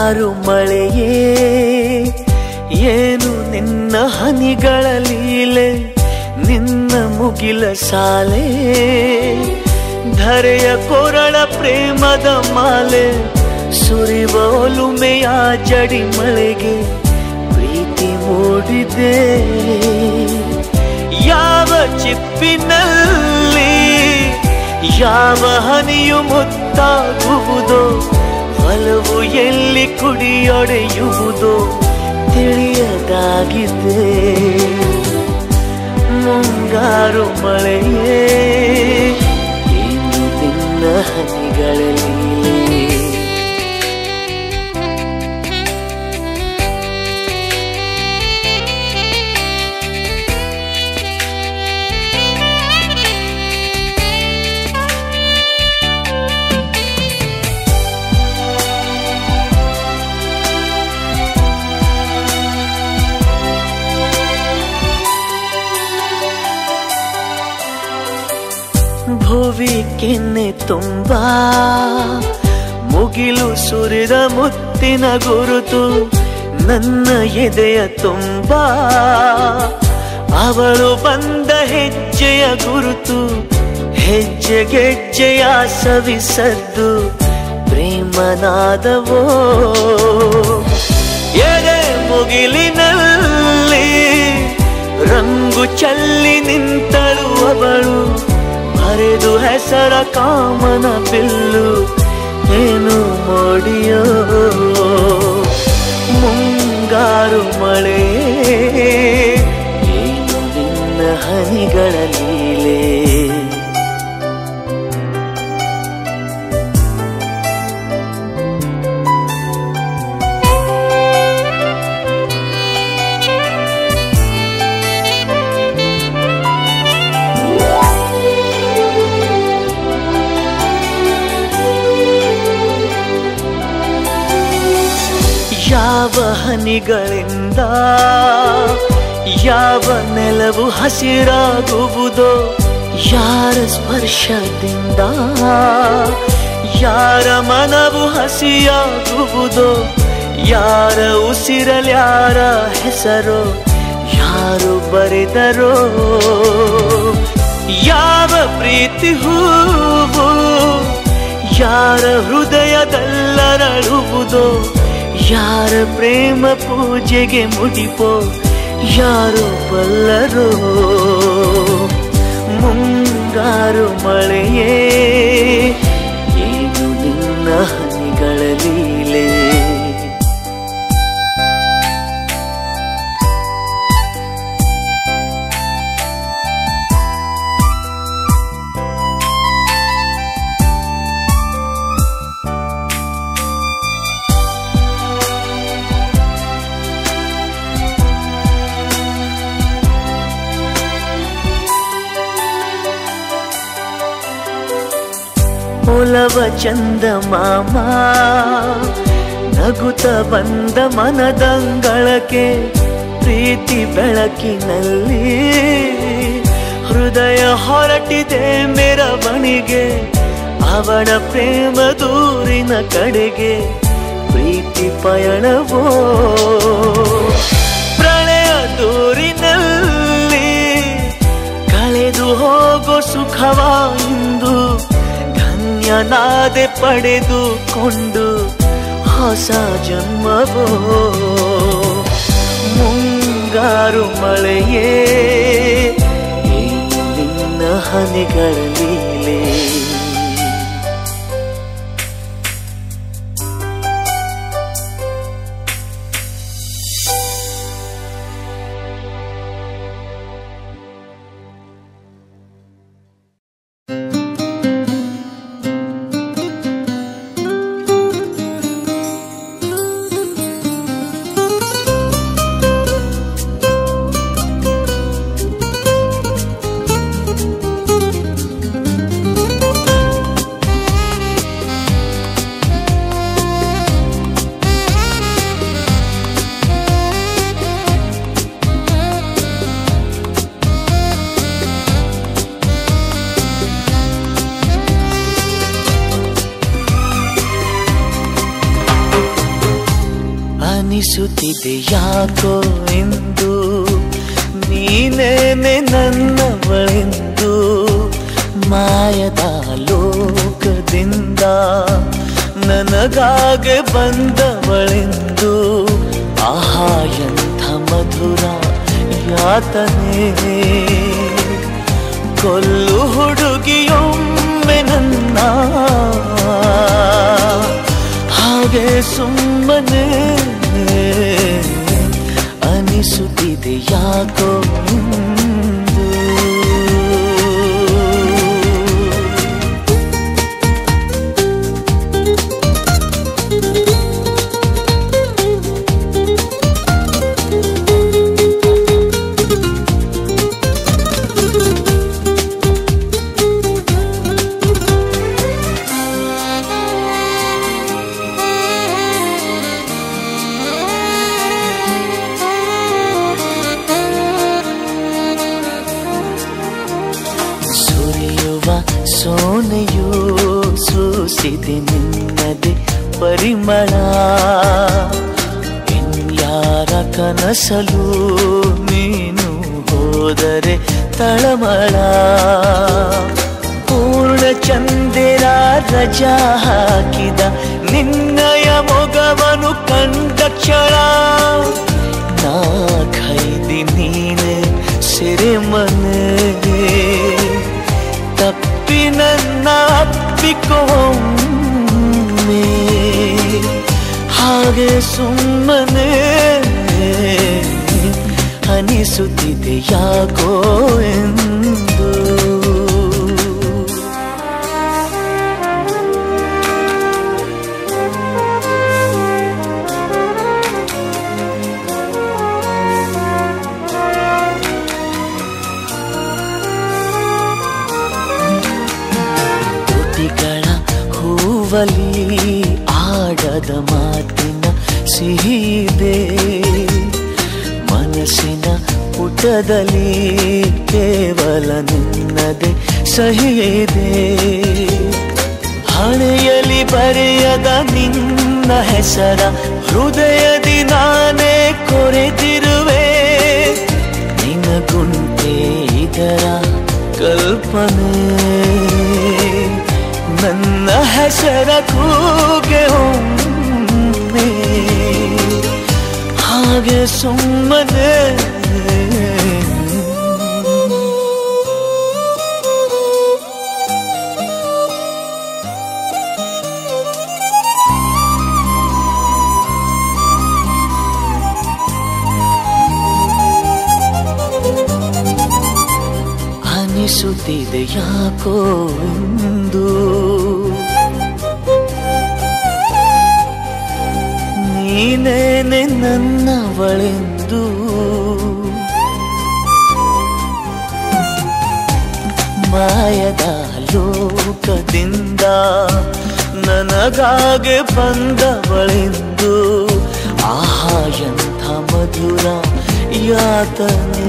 ಮುಂಗಾರು ಮಳೆಯೇ ಏನು ನಿನ್ನ ಹನಿಗಳ ಲೀಲೆ ನಿನ್ನ ಮುಗಿಲ ಸಾಲೆ ಧರೆಯ ಕೊರಳ ಪ್ರೇಮದ ಮಾಲೆ ಸುರಿವ ಒಲುಮೆಯ ಜಡಿ ಮಳೆಗೆ ಪ್ರೀತಿ ಮೂಡಿದೆ ಯಾವ ಚಿಪ್ಪಿನಲ್ಲಿ ಯಾವ ಹನಿಯು ಮುತ್ತಾಗುವುದೋ ಒಲವು ಎಲ್ಲಿ ಕುಡಿಯೊಡೆಯುವುದೋ ತಿಳಿಯದಾಗಿದೆ ಮುಂಗಾರು ಮಳೆಯೇ ಏನು ನಿನ್ನ ಹನಿಗಳ ಲೀಲೆ ಭುವಿ ಕೆನ್ನೆ ತುಂಬಾ ಮುಗಿಲು ಸುರಿದ ಮುತ್ತಿನ ಗುರುತು ನನ್ನ ಎದೆಯ ತುಂಬಾ ಅವಳು ಬಂದ ಹೆಜ್ಜೆಯ ಗುರುತು ಹೆಜ್ಜೆ ಗೆಜ್ಜೆಯ ಸವಿಸದ್ದು ಪ್ರೇಮನಾದವೋ ಎದೆ ಮುಗಿಲಿನಲ್ಲಿ ರಂಗು ಚಲ್ಲಿ ನಿಂತಳು ಅವಳು ಹರಿದು ಹೆಸರ ಕಾಮನ ಬಿಲ್ಲು ಏನು ಮೋಡಿಯೋ ಮುಂಗಾರು ಮಳೆ ಏನು ನಿನ್ನ ಹನಿಗಳ ಲೀಲೆ ಯಾವ ಹನಿಗಳಿಂದ ಯಾವ ನೆಲವು ಹಸಿರಾಗುವುದೋ ಯಾರ ಸ್ಪರ್ಶದಿಂದ ಯಾರ ಮನವು ಹಸಿಯಾಗುವುದೋ ಯಾರ ಉಸಿರಲ್ಯಾರ ಹೆಸರೋ ಯಾರು ಬರೆದರೋ ಯಾವ ಪ್ರೀತಿ ಹೂವು ಯಾರ ಹೃದಯದಲ್ಲರಳುವುದೋ ಯಾರ ಪ್ರೇಮ ಪೂಜೆಗೆ ಮುಡಿಪೋ ಯಾರು ಬಲ್ಲರೋ ಮುಂಗಾರು ಮಳೆಯೇ ಏನು ನಿನ್ನ ಹನಿಗಳ ಲೀಲೆ ಒಲವ ಚಂದ ಮಾಮ ನಗುತ್ತ ಬಂದ ಮನದಂಗಳಕ್ಕೆ ಪ್ರೀತಿ ಬೆಳಕಿನಲ್ಲಿ ಹೃದಯ ಹೊರಟಿದೆ ಮೆರವಣಿಗೆ ಅವಳ ಪ್ರೇಮ ದೂರಿನ ಕಡೆಗೆ ಪ್ರೀತಿ ಪಯಣವೋ ಪ್ರಳಯ ದೂರಿನಲ್ಲಿ ಕಳೆದು ಹೋಗೋ ಸುಖವ ಇಂದು ಧನ್ಯನಾದೆ ಪಡೆದುಕೊಂಡು ಹೊಸ ಜನ್ಮವೋ ಮುಂಗಾರು ಮಳೆಯೇ ಏನು ನಿನ್ನ ಹನಿಗಳ ಲೀಲೆ ಅನಿಸುತ್ತಿದೆ ಯಾಕೋ ಎಂದು ನೀನೇನೆ ನನ್ನವಳೆಂದು ಮಾಯದ ಲೋಕದಿಂದ ನನಗಾಗೆ ಬಂದವಳೆಂದು ಆಹಾ ಎಂಥ ಮಧುರ ಯಾತನೆ ಕೊಲ್ಲು ಹುಡುಗಿಯೊಮ್ಮೆ ನನ್ನ ಹಾಗೆ ಸುಮ್ಮನೆ ಅನಿಸುತ್ತಿದೆ ಯಾಕೋ ಇಂದು. ಸುರಿಯುವ ಸೋನೆಯು ಸೂಸಿದೆ ನಿನ್ನದೆ ಪರಿಮಳ ಇನ್ಯಾರ ಕನಸಲು ನೀನು ಹೋದರೆ ತಳಮಳ ಪೂರ್ಣ ಚಂದಿರ ರಜಾ ಹಾಕಿದ ನಿನ್ನಯ ಮೊಗವನು ಕಂಡ ಕ್ಷಣ ನಾ ಖೈದಿ ನೀನೆ ಸೆರೆಮನೆ ತಪ್ಪಿ ನನ್ನ ಅಪ್ಪಿಕೊಮ್ಮೆ ಹಾಗೆ ಸುಮ್ಮನೆ ಅನಿಸುತ್ತಿದೆ ಯಾಕೋ ಎಂದು ತುಟಿಗಳ ಹೂವಲಿ ಆಡದ ಮಾತಿನ ಸಿಹಿದೆ ಮನಸ್ಸಿನ ಪುಟದಲ್ಲಿ ಕೇವಲ ನಿನ್ನದೆ ಸಹಿದೆ ಹಣೆಯಲಿ ಬರೆಯದ ನಿನ್ನ ಹೆಸರ ಹೃದಯದಿ ನಾನೇ ಕೊರೆತಿರುವೆ ನಿನಗುಂಟೆ ಇದರ ಕಲ್ಪನೆ ನನ್ನ ಹೆಸರ ಕೂಗೆ ಒಮ್ಮೆ ಹಾಗೆ ಸುಮ್ಮನೆ ಅನಿಸುತ್ತಿದೆ ಯಾಕೋ ಎಂದು ನೀನೇನೆ ನನ್ನವಳೆಂದು ಮಾಯದ ಲೋಕದಿಂದ ನನಗಾಗೆ ಬಂದವಳೆಂದು ಆಹಾ ಎಂಥ ಮಧುರ ಯಾತನೆ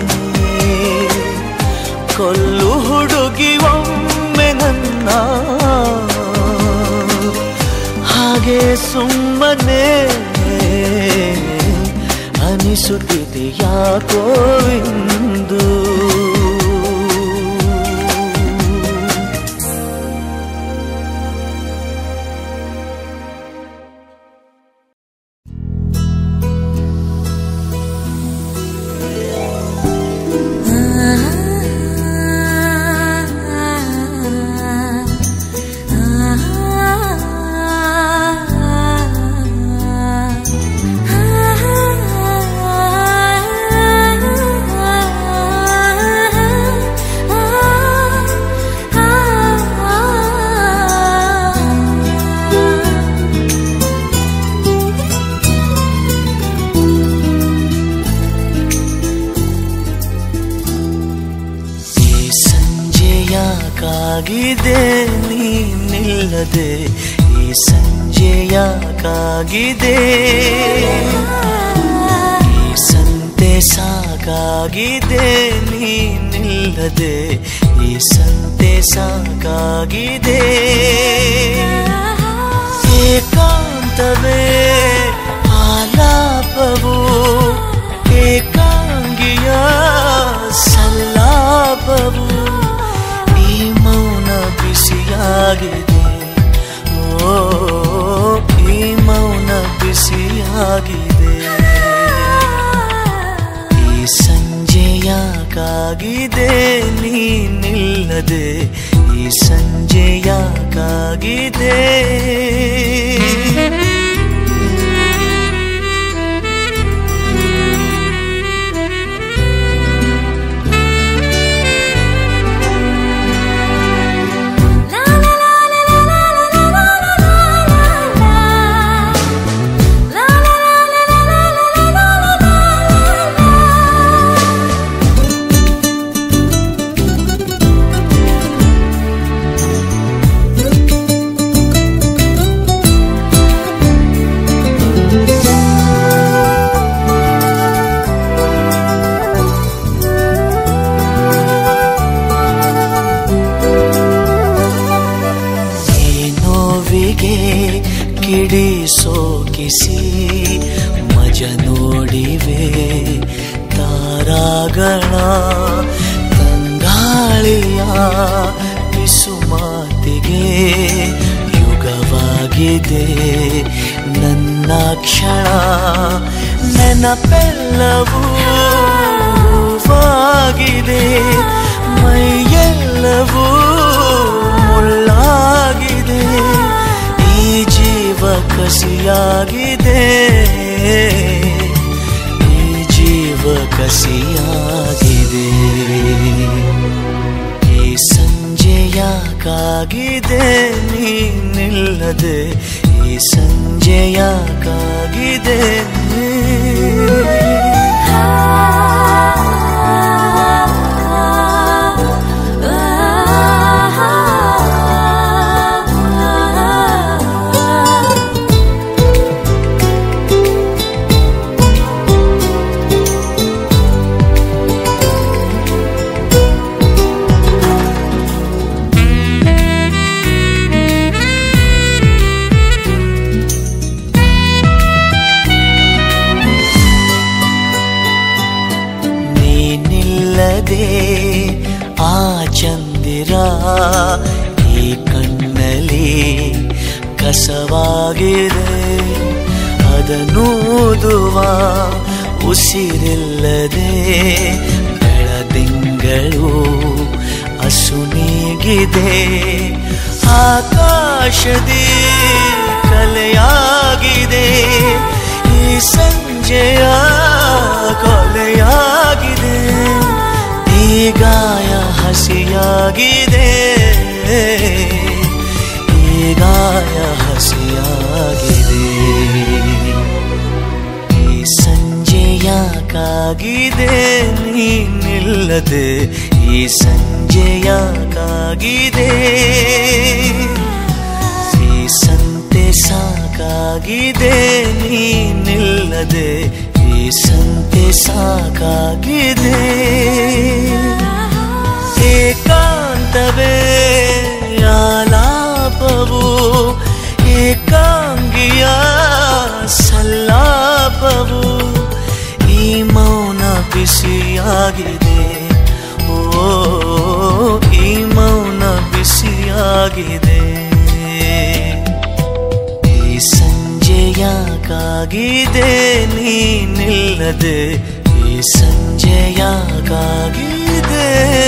ಕೊಲ್ಲು ಹುಡುಗಿ ಒಮ್ಮೆ ನನ್ನ ಹಾಗೆ ಸುಮ್ಮನೆ ಅನಿಸುತ್ತಿದೆ ಯಾಕೋ ಇಂದು ಈ ಸಂಜೆ ಯಾಕಾಗಿದೆ ನೀನಿಲ್ಲದೆ ಈ ಸಂಜೆ ಯಾಕಾಗಿದೆ ಈ ಸಂತೆ ಸಾಕಾಗಿದೆ ನೀನಿಲ್ಲದೆ ಈ ಸಂತೆ ಸಾಕಾಗಿದೆ ಏಕಾಂತವೇ ಆಲ ಆಲಾಪವು ಏಕಾಂಗಿಯ ಸಲ್ಲಾಪವು ಈ ಮೌನ ಬಿಸಿಯಾಗಿದೆ ಓ ಈ ಮೌನ ಬಿಸಿಯಾಗಿದೆ ಈ ಸಂಜೆಯಾಕಾಗಿದೆ ನೀನಿಲ್ಲದೆ ಈ ಸಂಜೆಯಾಕಾಗಿದೆ ಈ ನೋವಿಗೆ ಕಿಡಿ ಸೋಕಿಸಿ ಮಜ ನೋಡಿವೆ ತಾರಾಗಳ ತಂಗಾಳಿಯ ಪಿಸುಮಾತಿಗೆ ಯುಗವಾಗಿದೆ ನನ್ನ ಕ್ಷಣ ನೆನಪೆಲ್ಲವೂ ಹೂವಾಗಿದೆ ಮೈಯೆಲ್ಲವೂ ಮುಳ್ಳಾಗಿದೆ ಈ ಜೀವ ಕಸಿಯಾಗಿದೆ ಈ ಜೀವ ಕಸಿಯಾಗಿದೆ ಈ ಸಂಜೆಯಾಕಾಗಿದೆ ನೀನಿಲ್ಲದೆ ಈ ಸಂಜೆಯಾಕಾಗಿದೆ ನೀನಿಲ್ಲದೆ ಆ ಚಂದಿರ ಈ ಕಣ್ಣಲ್ಲಿ ಕಸವಾಗಿದೆ ಅದನ್ನೂದುವ ಉಸಿರಿಲ್ಲದೆ ಬೆಳದಿಂಗಳು ಅಸುನೀಗಿದೆ ಆಕಾಶದಿ ಕಲೆಯಾಗಿದೆ ಈ ಸಂಜೆಯ ಕೊಲೆಯಾಗಿದೆ ಈ ಗಾಯ ಹಸಿಯಾಗಿದೆ ಈ ಗಾಯ ಹಸಿಯಾಗಿದೆ ಈ ಸಂಜೆಯಾಕಾಗಿದೆ ನೀನಿಲ್ಲದೆ ಈ ಸಂಜೆಯಾಕಾಗಿದೆ ಈ ಸಂತೆ ಸಾಕಾಗಿದೆ ನೀನಿಲ್ಲದೆ ಈ ಸಂತೆ ಸಾಕಾಗಿದೆ ಏಕಾಂತವೇ ಆಲಾಪವು ಏಕಾಂಗಿಯ ಸಲ್ಲಾಪವು ಈ ಮೌನ ಬಿಸಿಯಾಗಿದೆ ಓ ಈ ಮೌನ ಬಿಸಿಯಾಗಿದೆ ಈ ಸಂಜೆಯಾಕಾಗಿದೆ ನೀನಿಲ್ಲದೆ ಈ ಸಂಜೆಯಾಕಾಗಿದೆ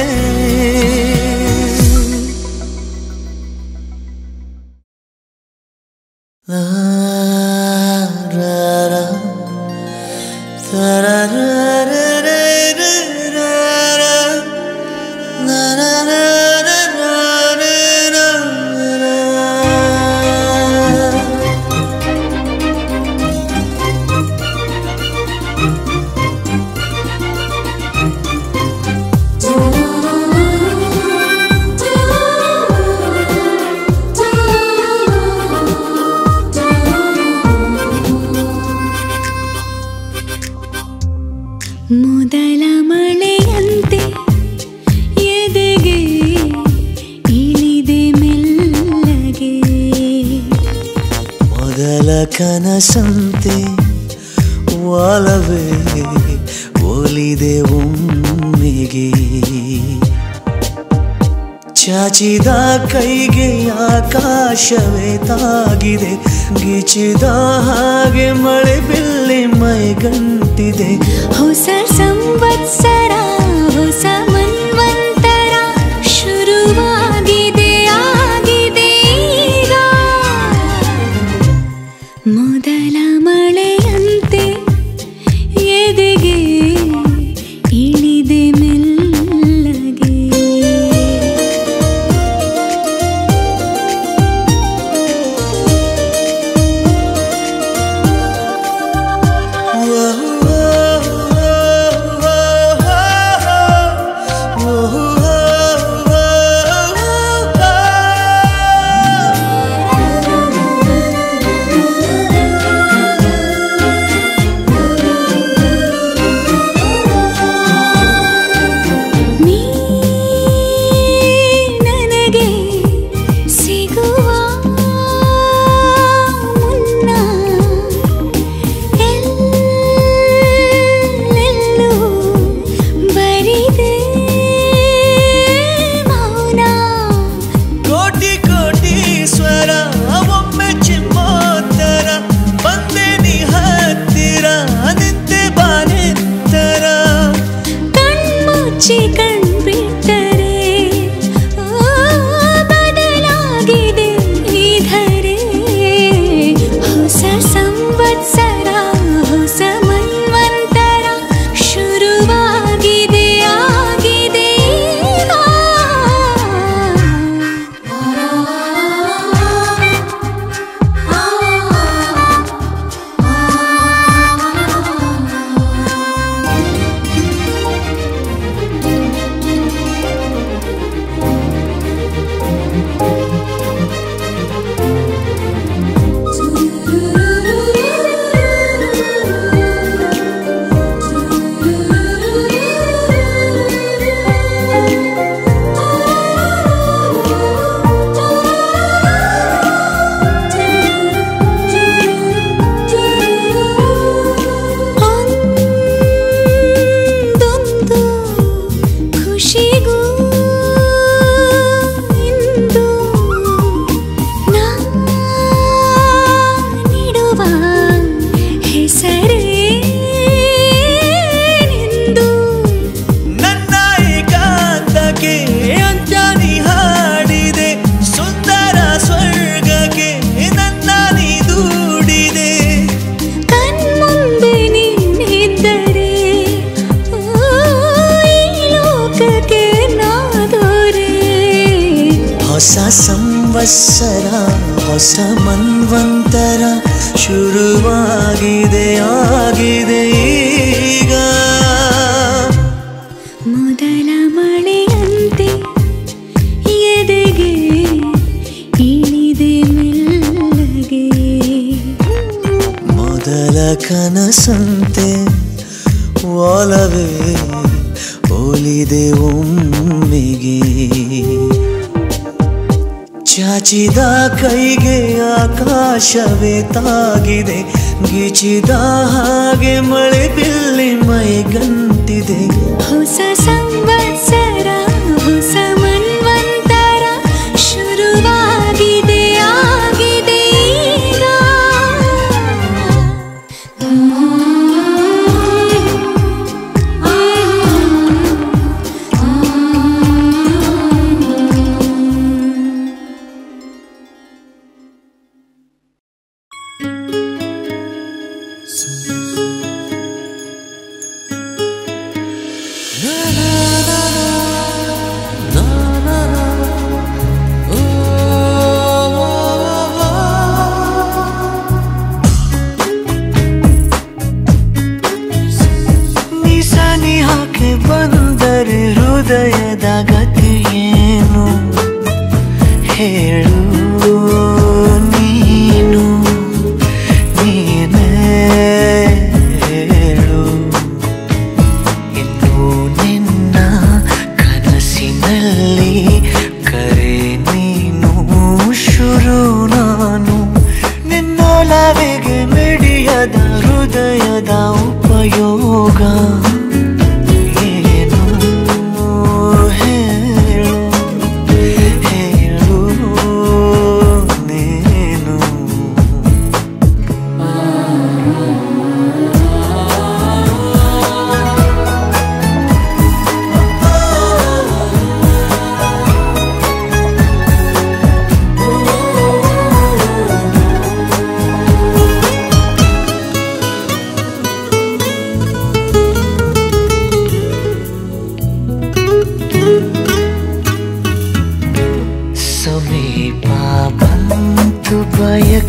ಲಾ ರಾ ರಾ, ತಾ ರಾ ರಾ ರಾ ರಾ ರಾ ರಾ ರಾ, ಲಾ ರಾ ರಾ ರಾ ರಾ ರಾ ರಾ ರಾ. ಮೊದಲ ಮಳೆಯಂತೆ ಎದೆಗೆ ಇಳಿದೆ ಮೆಲ್ಲಗೆ ಮೊದಲ ಕನಸಂತೆ ಒಲವೇ ಒಲಿದೆ ಒಮ್ಮೆಗೆ ಚಾಚಿದ ಕೈಗೆ ಆಕಾಶವೇ ತಾಗಿದೆ ಗಿಚಿದ ಹಾಗೆ ಮಳೆ ಬಿಲ್ಲಿ ಮೈಗಂಟಿದೆ ಹೊಸ ಸಂವತ್ಸರ ಹೊಸ ಮನ್ವಂತರ ಶುರುವಾಗಿದೆ ಆಗಿದೆ ಈಗ ಮೊದಲ ಮಳೆಯಂತೆ ಎದೆಗೆ ಇಳಿದೆ ಮೆಲ್ಲಗೆ ನೀ ನನಗೆ ಸಿಗುವ ಮುನ್ನ ಎಲ್ಲೆಲ್ಲೂ ಬರಿದೆ ಮೌನ ಕೋಟಿ ಕೋಟಿ ಸ್ವರ ಒಮ್ಮೆ ಚಿಮ್ಮೋತ್ತರ ಬಂದೆ ನೀ ಹತ್ತಿರ ನಿಂತೆ ಬಾನೆತ್ತರ ಕಣ್ಮುಚ್ಚಿ ಕಣ್ಬಿಟ್ಟರೆ ಆ, ಬದಲಾಗಿದೆ ಈ ಧರೆ ಹೊಸ ಸಂವತ್ಸರ ಹೊಸ ಮನ್ವಂತರ ಶುರುವಾಗಿದೆ ಆಗಿದೆ ಈಗ. ಒಂದೊಂದು ಖುಷಿಗೂ ಇಂದು ನಾ ನೀಡುವ ಹೆಸರೇ ನಿಂದು ನನ್ನ ಏಕಾಂತಕ್ಕೆ ಅಂತ ನೀ ಹಾಡಿದೆ ಸುಂದರ ಸ್ವರ್ಗಕ್ಕೆ ನನ್ನ ನೀ ದೂಡಿದೆ ಕಣ್ಮುಂದೆ ನೀನಿದ್ದರೆ ಓ, ಈ ಲೋಕಕ್ಕೆ ನಾದೋರೆ ಹೊಸ ಸಂವತ್ಸರ ಹೊಸ ಮನ್ವಂತರ ಶುರುವಾಗಿದೆ ಆಗಿದೆ ಈಗ ಮೊದಲ ಮಳೆಯಂತೆ ಎದೆಗೆ ಇಳಿದೆ ಮೆಲ್ಲಗೆ ಮೊದಲ ಕನಸಂತೆ ಒಲವೇ ಒಲಿದೆ ಒಮ್ಮೆಗೆ ಚಾಚಿದ ಕೈಗೆ ಆಕಾಶವೇ ತಾಗಿದೆ ಗಿಚಿದ ಹಾಗೆ ಮಳೆ ಬಿಲ್ಲಿ ಮೈಗಂಟಿದೆ ಹೊಸ ಸಂವತ್ಸರ ಹೊಸ ಮನ್ವಂತರ ಶುರುವಾಗಿದೆ ಆಗಿದೆ ಈಗ ನಿಸನಿ ಹಾಕಿ ಬಂದರೆ ಹೃದಯದ ಗತಿ ಏನು ಹೇಳು ನೀನು ನೀನೇ ಹೇಳು ಇನ್ನು ನಿನ್ನ ಕನಸಿನಲ್ಲಿ ಕರೆ ನೀನು ಶುರು ನಾನು ನಿನ್ನೊಲವಿಗೆ ಮಿಡಿಯದ ಹೃದಯದ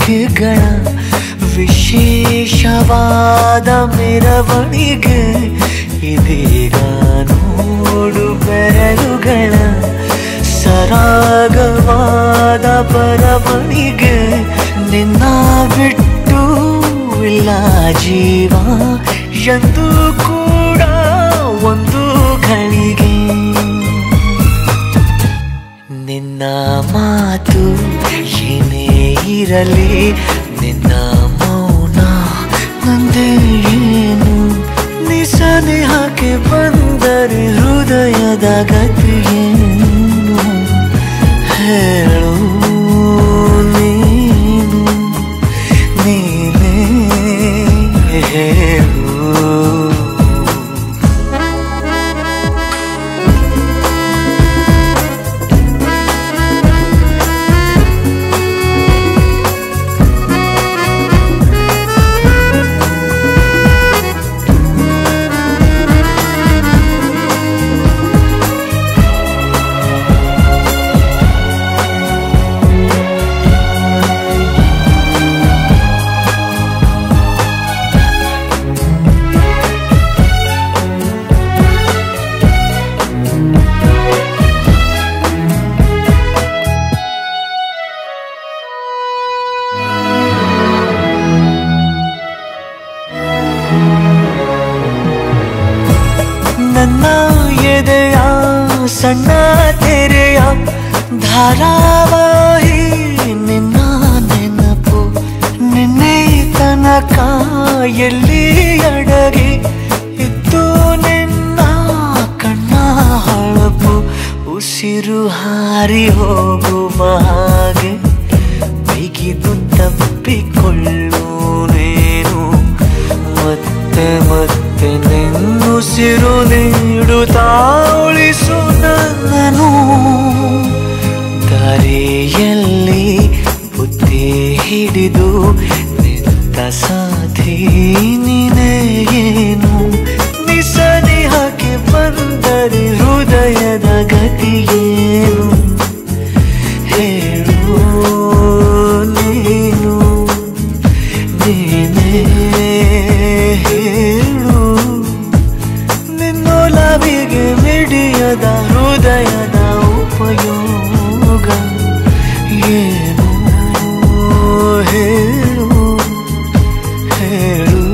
ರೇಖೆಗಳ ವಿಶೇಷವಾದ ಮೆರವಣಿಗೆ ಇದೀಗ ನೋಡು ಬೆರಳುಗಳ ಸರಾಗವಾದ ಬರವಣಿಗೆ ನಿನ್ನ ಬಿಟ್ಟು ಇಲ್ಲ ಜೀವ ಎಂದು ಕೂಡ ಒಂದು ಗಳಿಗೆ ನಿನ್ನ ಮಾತು ಏನೇ ಇರಲಿ ನಿನ್ನ ಮೌನ ನಂದೇ ಏನು ನಿಸನೆ ಹಾಕಿ ಬಂದರೆ ಹೃದಯದ ಗತಿಯೇನು ಹೇಳು ನೀನು ನೀನೇ ಹೇಳು ನನ್ನ ಎದೆಯ ಸಣ್ಣ ತೆರೆಯ ಧಾರಾವಾಹಿ ನಿನ್ನ ನೆನಪು ನಿನ್ನೆ ತನಕ ಎಲ್ಲಿ ಅಡಗಿ ಇತ್ತು ನಿನ್ನ ಕಣ್ಣ ಹೊಳಪು ಉಸಿರು ಹಾರಿ ಹೋಗುವ ಹಾಗೆ ಬಿಗಿದು ತಪ್ಪಿಕೊಳ್ಳು ನೀನು ಮತ್ತೆ ಮತ್ತೆ ನೆನ್ನುಸಿರು ನೀಡುತ್ತಾ ಉಳಿಸು ನನ್ನನು ದಾರಿಯಲ್ಲಿ ಬುದ್ಧಿ ಹಿಡಿದು ನಿಂತ ಸಾಧಿ ನೀನೇ ಏನು ನಿಸನೆ ಹಾಕಿ ಬಂದರೆ ಹೃದಯದ ಗತಿಯೇನು ಹೇಳು ನೀನು ನೀನೇ ಹೇಳು ನಿನ್ನೊಲವಿಗೆ ಮಿಡಿಯದ ಹೃದಯದ ಉಪಯೋಗ ಏನು ಹೇಳು ಹೇಳು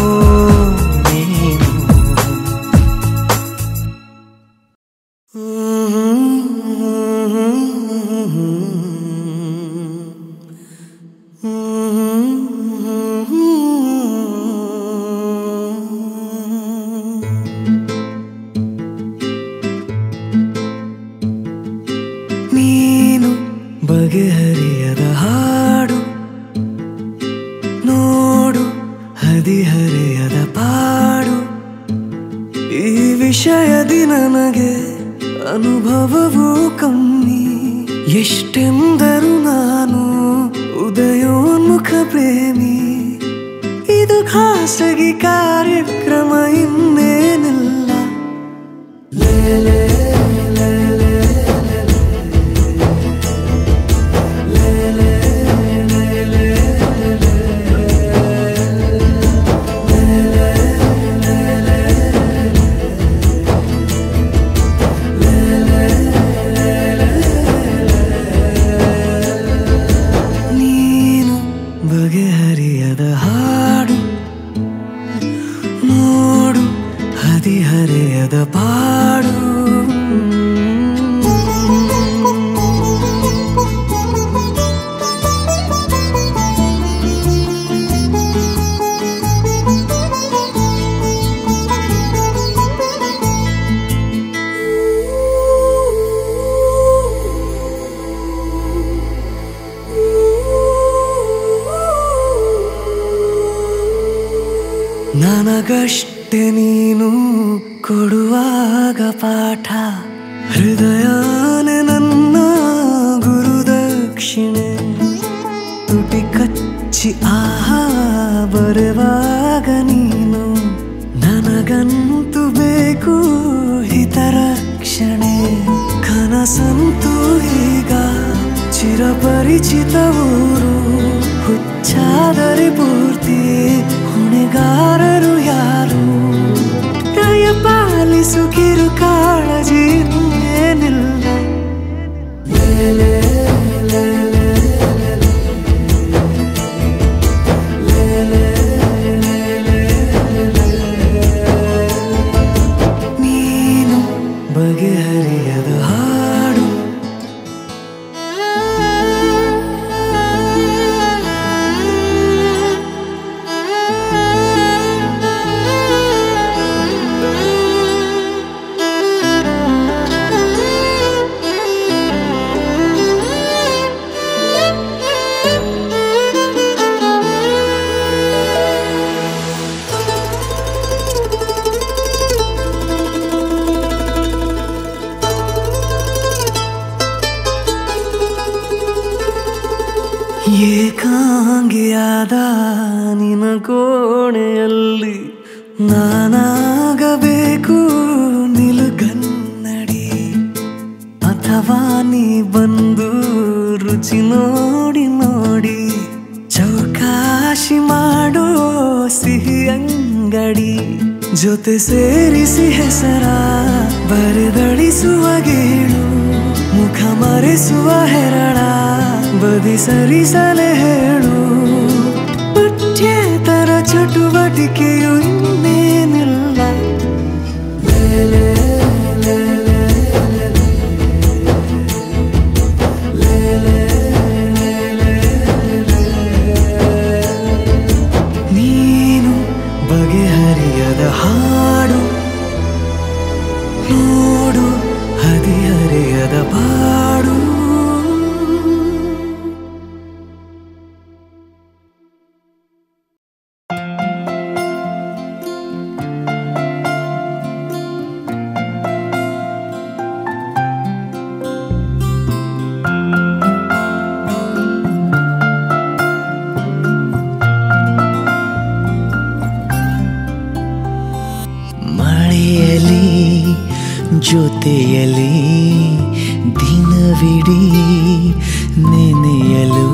ನೀನು ನೀನು ಬಗೆಹರಿಯದ ಹಾಡು ನೋಡು ಹದಿಹರೆಯದ ಪಾಡು ಈ ವಿಷಯದಿ ನನಗೆ ಅನುಭವವೂ ಕಮ್ಮಿ ಎಷ್ಟೆಂದರು ನಾನು ಉದಯೋನ್ಮುಖ ಪ್ರೇಮಿ ಇದು ಖಾಸಗಿ ಕಾರ್ಯಕ್ರಮ ಇನ್ನೇನಿಲ್ಲ ನೀನು ಬಗೆಹರಿಯದ ಹಾಡು ನೋಡು ಹದಿಹರೆಯದ ಪಾಡು ನನಗಷ್ಟೆ ನೀನು ಕೊಡುವಾಗ ಪಾಠ ಹೃದಯನೇ ನನ್ನ ಗುರುದಕ್ಷಿಣೆ ತುಟಿ ಕಚ್ಚಿ ಆಹಾ ಬರುವಾಗ ನೀನು ನನಗಂತೂ ಬೇಕು ಹಿತರಕ್ಷಣೆ ಕನಸಂತೂ ಈಗ ಚಿರಪರಿಚಿತ ಊರು ಹುಚ್ಚಾದರೆ ಪೂರ್ತಿ ಹೊಣೆಗಾರರು ಯಾರು ದಯ ಪಾಲಿಸು ಕಿರು ಕಾಳಜಿ ಏನಿಲ್ಲ ನೀನು ಬಗೆಹರಿಯದ ಹಾಡು ಏಕಾಂಗಿಯಾದ ನಿನ ಕೋಣೆಯಲ್ಲಿ ನಾನಾಗಬೇಕು ನಿಲುಗನ್ನಡಿ ಅಥವಾ ನೀ ಬಂದು ರುಚಿ ನೋಡಿ ನೋಡಿ ಚೌಕಾಶಿ ಮಾಡೋ ಸಿಹಿ ಅಂಗಡಿ ಜೊತೆ ಸೇರಿಸಿ ಹೆಸರ ಬರೆದಳಿಸುವ ಗೇಳು ಮುಖ ಮರೆಸುವ ಹೆರಳ ಬದಿ ಸರಿಸಲೆ ಹೇಳು ಪಠ್ಯೇತರ ಚಟುವಟಿಕೆಯು ಇನ್ನೇನಿಲ್ಲ ನೀನು ಬಗೆಹರಿಯದ ಹಾಡು ನೋಡು ಹದಿಹರೆಯದ ಬಾಡು ಮಳೆಯಲಿ ಜೊತೆಯಲಿ ದಿನವಿಡೀ ನೆನೆಯಲು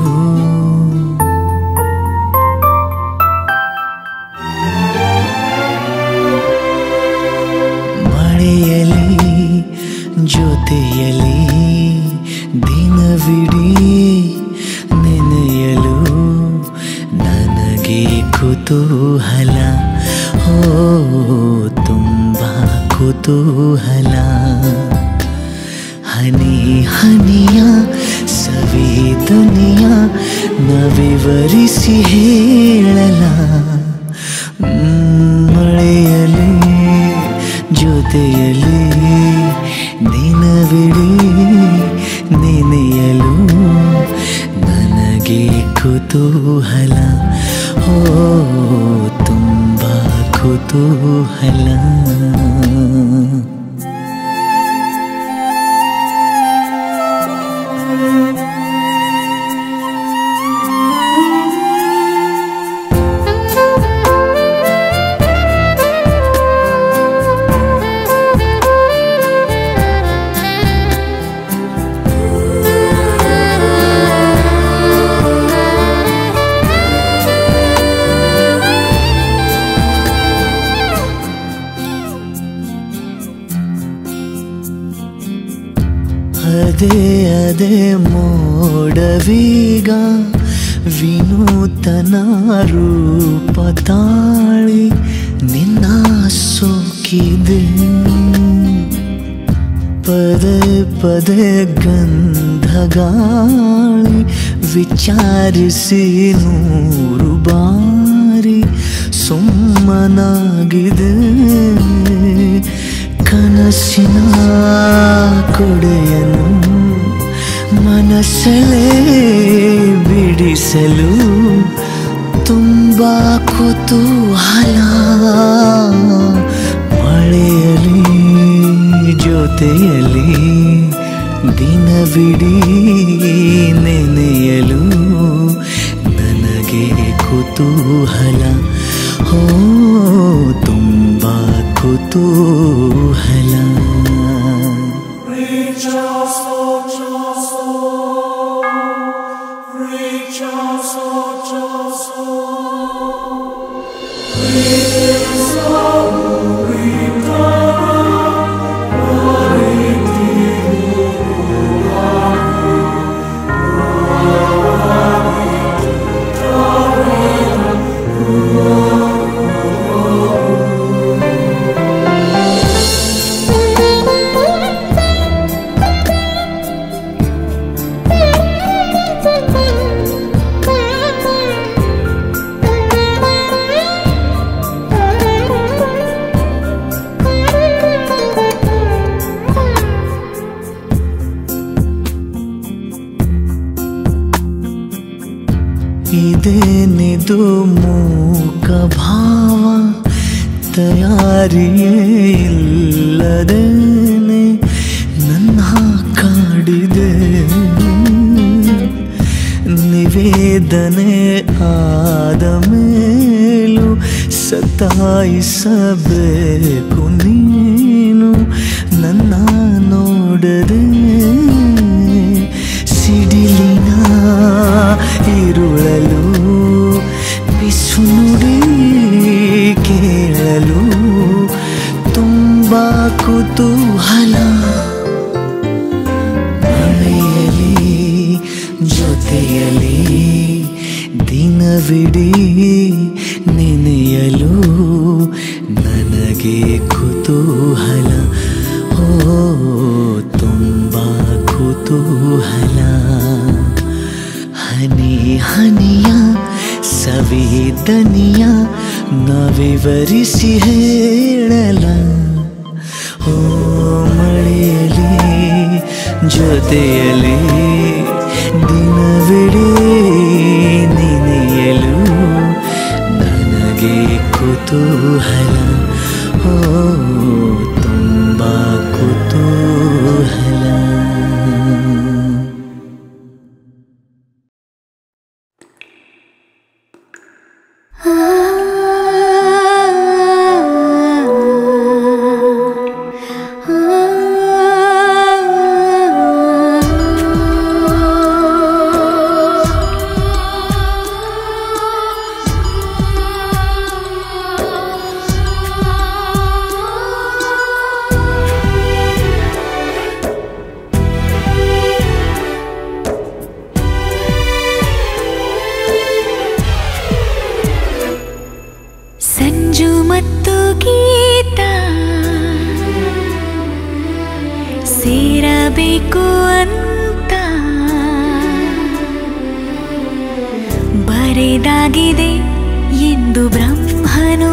ಮಳೆಯಲಿ ಜೊತೆಯಲಿ ದಿನವಿಡೀ ನೆನೆಯಲು ನನಗೆ ಕುತೂಹಲ ಓ ತುಂಬ ಕುತೂಹಲ ಹನಿ ಹನಿಯ ಸವೇದನೆಯ ನವಿವರಿಸಿ ಹೇಳಲ ಮ್, ಮಳೆಯಲಿ ಜೊತೆಯಲಿ ದಿನವಿಡೀ ನೆನೆಯಲು ನನಗೆ ಕುತೂಹಲ ಓ ತುಂಬ ಕುತೂಹಲ ಅದೇ ಅದೇ ಮೋಡವೀಗ ವಿನೂತನ ರೂಪ ತಾಳಿ ನಿನ್ನ ಸೋಕಿದೆ ಪದೇ ಪದೇ ಗಂಧಗಾಳಿ ವಿಚಾರಿಸಿ ನೂರು ಬಾರಿ ಸುಮ್ಮನಾಗಿದೆ ಕನಸಿನ ಕೊಡೆಯನು ಮನಸ್ಸಲೇ ಬಿಡಿಸಲು ತುಂಬ ಕುತೂಹಲ ಮಳೆಯಲಿ ಜೊತೆಯಲಿ ದಿನವಿಡೀ ನೆನೆಯಲು ನನಗೆ ಕುತೂಹಲ ಹೋ ತುಂಬ ಕುತೂಹಲ Reach your soul, your soul. Reach ಇದೇನಿದು ಮೂಕ ಭಾವ ತಯಾರಿಯೇ ಇಲ್ಲದೇನೆ ನನ್ನ ಕಾಡಿದೆ ನಿವೇದನೆ ಆದ ಮೇಲೂ ಸತಾಯಿಸಬೇಕು ನೀನು ನನ್ನ ನೋಡದೆ ಸಿಡಿಲಿನ ಇರುಳಲು ಬಿಸು ನುಡಿ ಕೇಳಲು ತುಂಬ ಕುತೂಹಲ ಮಳೆಯಲಿ ಜೊತೆಯಲಿ ದಿನವಿಡೀ ನೆನೆಯಲು ನನಗೆ ಕುತೂಹಲ ಓ ತುಂಬ ಕುತೂಹಲ ಹನಿ ಹನಿಯ ಸವೇದನಿಯ ನವಿವರಿಸಿ ಹೇಳಲ ಓ ಮಳೆಯಲಿ ಜೊತೆಯಲಿ ದಿನವಿಡೀ ನೆನೆಯಲು ನನಗೆ ಕುತೂಹಲ ಓ ತುಂಬ ಕುತೂಹಲ ಸಂಜು ಮತ್ತು ಗೀತ ಸೇರಬೇಕು ಅಂತ ಬರೆದಾಗಿದೆ ಎಂದು ಬ್ರಹ್ಮನು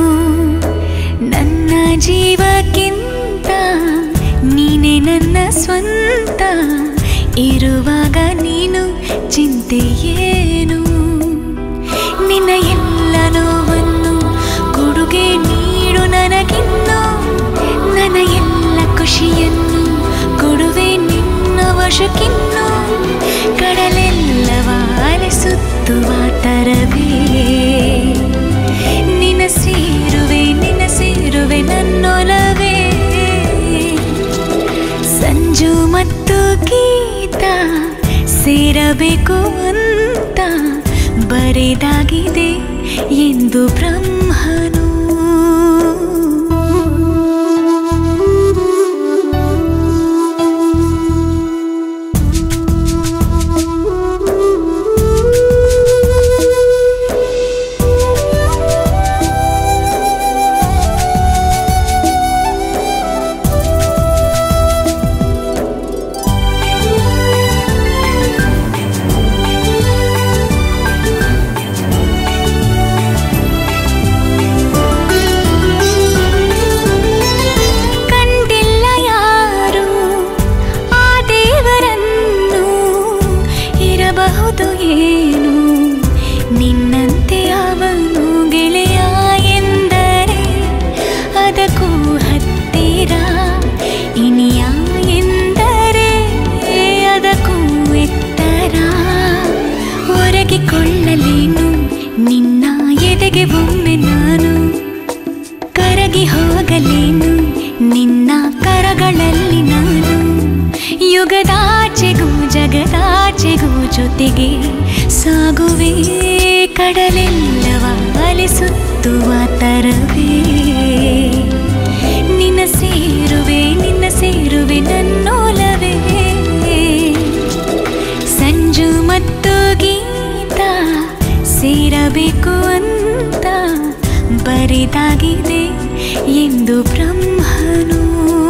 ನನ್ನ ಜೀವಕ್ಕಿಂತ ನೀನೆ ನನ್ನ ಸ್ವಂತ ಇರುವಾಗ ನೀನು ಚಿಂತೆ ಏನು ನಿನ್ನ ಎಲ್ಲ ನೋವನ್ನು ಕೊಡುಗೆ ನೀಡು ನನಗಿನ್ನು ನನ್ನ ಎಲ್ಲ ಖುಷಿಯನ್ನು ಕೊಡುವೆ ನಿನ್ನ ವಶಕ್ಕಿನ್ನು ಕಡಲೆಲ್ಲವ ಅಲೆಸುತ್ತುವ ತರವೇ ನಿನ್ನ ಸೇರುವೆ ನಿನ್ನ ಸೇರುವೆ ನನ್ನೊಲವೇ ಸಂಜು ಮತ್ತು ಗೀತ ಸೇರಬೇಕು ಅಂತ ಬರೆದಾಗಿದೆ ಎಂದು ಬ್ರಹ್ಮನು ಓ ಯುಗದಾಚೆಗೂ ಜಗದಾಚೆಗೂ ಜೊತೆಗೆ ಸಾಗುವೆ ಕಡಲೆಲ್ಲವ ಅಲಿಸುತ್ತುವ ತರವೇ ನಿನ್ನ ಸೇರುವೆ ನಿನ್ನ ಸೇರುವೆ ನನ್ನೋಲವೇ ಸಂಜು ಮತ್ತು ಗೀತ ಸೇರಬೇಕು ಅಂತ ಬರಿದಾಗಿದೆ ಎಂದು ಬ್ರಹ್ಮನು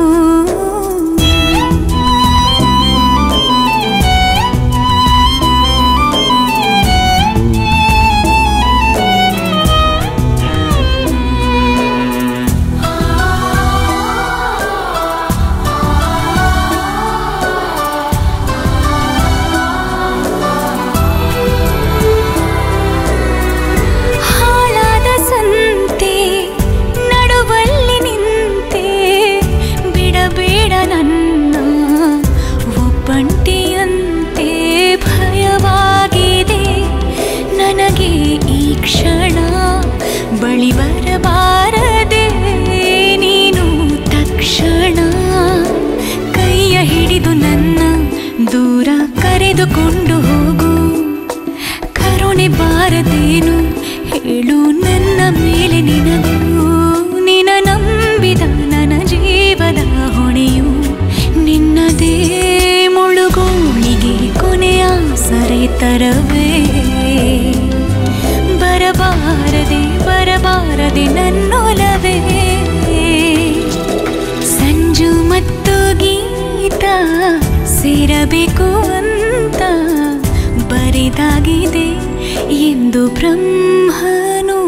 ಹಾಳಾದ ಸಂತೆ ನಡುವಲ್ಲಿ ನಿಂತೆ ಬಿಡಬೇಡ ನನ್ನ ಒಬ್ಬಂಟಿಯಂತೆ ಭಯವಾಗಿದೆ ನನಗೆ ಈ ಕ್ಷಣ ಬಳಿ ಬರಬಾರದೆ ನೀನು ತಕ್ಷಣ ಕೈಯ ಹಿಡಿದು ನನ್ನ ದೂರ ಕರೆದುಕೊಂಡು ಹೋಗು ಕರುಣೆ ಬಾರದೇನು ಹೇಳು ನನ್ನ ಮೇಲೆ ನಿನಗೂ ನಿನ ನಂಬಿದ ನನ್ನ ಜೀವದ ಹೊಣೆಯು ನಿನ್ನದೇ ಮುಳುಗೋಳಿಗೆ ಕೊನೆಯ ಸರೆ ತರವೇ ಬರಬಾರದೆ ಬರಬಾರದೆ ನನ್ನೊಲವೇ ಸಂಜು ಮತ್ತು ಗೀತ ಸೇರಬೇಕು ಅಂತ ಬರಿದಾಗಿದೆ ಎಂದು ಬ್ರಹ್ಮನು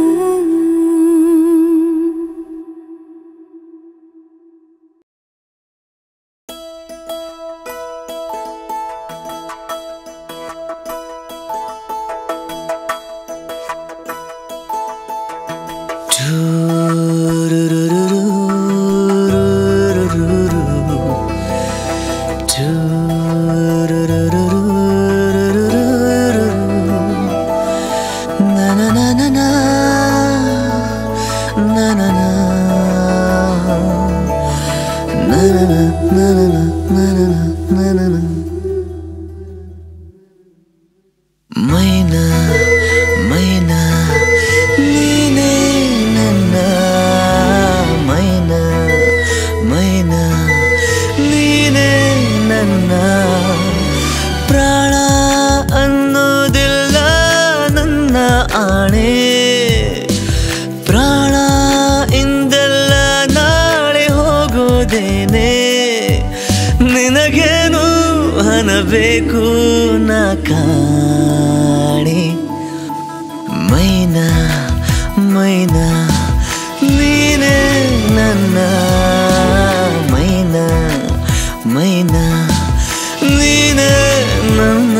ಮೈನಾ ಮೈನಾ ನೀನೇ ನನ್ನ ಮೈನಾ ಮೈನಾ ನೀನೇ ನನ್ನ ಪ್ರಾಣ ಅನ್ನೋದಿಲ್ಲ ನನ್ನ ಆಣೆ ಪ್ರಾಣ ಇಂದೆಲ್ಲ ನಾಳೆ ಹೋಗೋದೇನೆ ನಿನಗೇನು ಹಣ ಬೇಕು ನಾ ಕಾಣೆ ಮೈನಾ ಮೈನಾ ನೀನೇ ನನ್ನ ಮೈನಾ ಮೈನಾ ನೀನೇ ನನ್ನ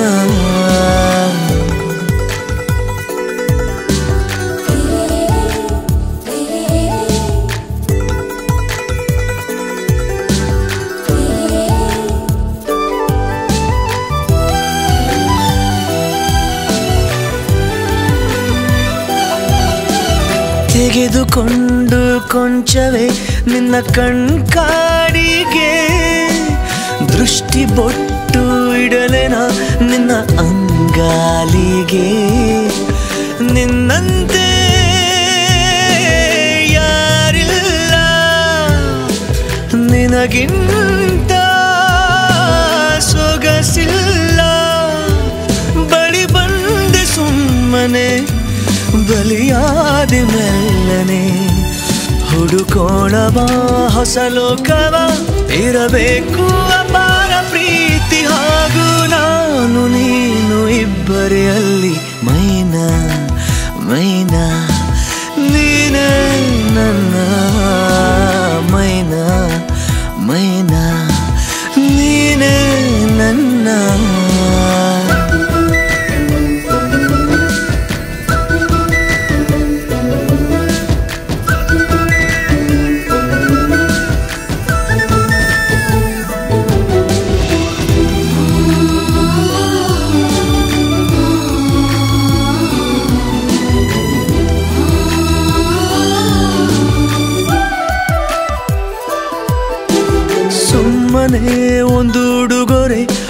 ತೆಗೆದುಕೊಂಡು ಕೊಂಚವೇ ನಿನ್ನ ಕಣ್ಕಾಡಿಗೆ ದೃಷ್ಟಿ ಬೊಟ್ಟು ಇಡಲೆನ ನಿನ್ನ ಅಂಗಾಲಿಗೆ ನಿನ್ನಂತೆ ಯಾರಿಲ್ಲ ನಿನಗಿಂತ ಸೊಗಸಿಲ್ಲ ಬಳಿ ಬಂದೆ ಸುಮ್ಮನೆ ಬಲಿಯಾದೆ ಮೆಲ್ಲನೆ ಹುಡುಕೋಣವ ಹೊಸ ಲೋಕವ ಇರಬೇಕು ಅಪಾರ ಪ್ರೀತಿ ಹಾಗೂ ನಾನು ನೀನು ಇಬ್ಬರೇ ಅಲ್ಲಿ ಮೈನಾ ಮೈನಾ ನೀನೇ ನನ್ನ ಮೈನಾ ಮೈನಾ ನೀನೇ ನನ್ನ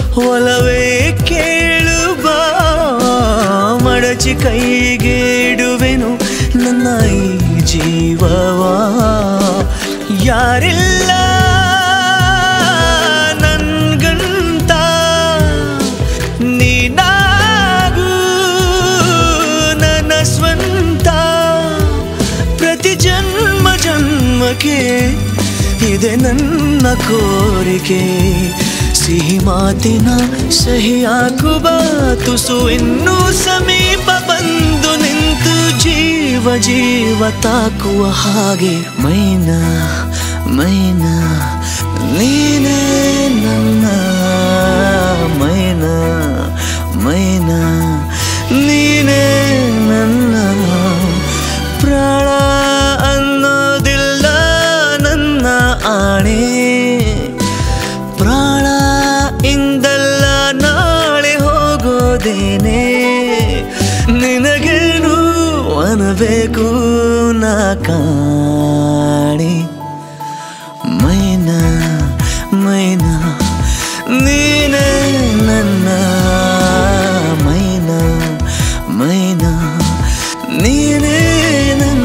ಒಲವೇ ಕೇಳು ಬಾ ಮಡಚಿ ಕೈಗೇಡುವೆನು ನನ್ನ ಈ ಜೀವವಾ ಯಾರಿಲ್ಲ ನನ್ಗಂತ ನೀನಾಗೂ ನನ್ನ ಸ್ವಂತ ಪ್ರತಿ ಜನ್ಮ ಜನ್ಮಕ್ಕೆ ಇದೆ ನನ್ನ ಕೋರಿಕೆ ಸಿಹಿ ಮಾತಿನ ಸಹಿ ಹಾಕುವ ತುಸು ಇನ್ನೂ ಸಮೀಪ ಬಂದು ನಿಂತು ಜೀವ ಜೀವ ತಾಕುವ ಹಾಗೆ ಮೈನಾ ಮೈನಾ ನೀನೇ ನನ್ನ ಮೈನಾ ಮೈನಾ ನೀನೇ ನನ್ನ ಪ್ರಾಣ ಅನ್ನೋದಿಲ್ಲ ನನ್ನ ಆಣೆ ಪ್ರಾಣ ಇಂದಲ್ಲ ನಾಳೆ ಹೋಗೋದೇನೆ ನಿನಗೇನು ಅನಬೇಕು ನಾ ಕಾಣೆ ಮೈನಾ ಮೈನಾ ನೀನೇ ನನ್ನ ಮೈನಾ ಮೈನಾ ನೀನೇ ನನ್ನ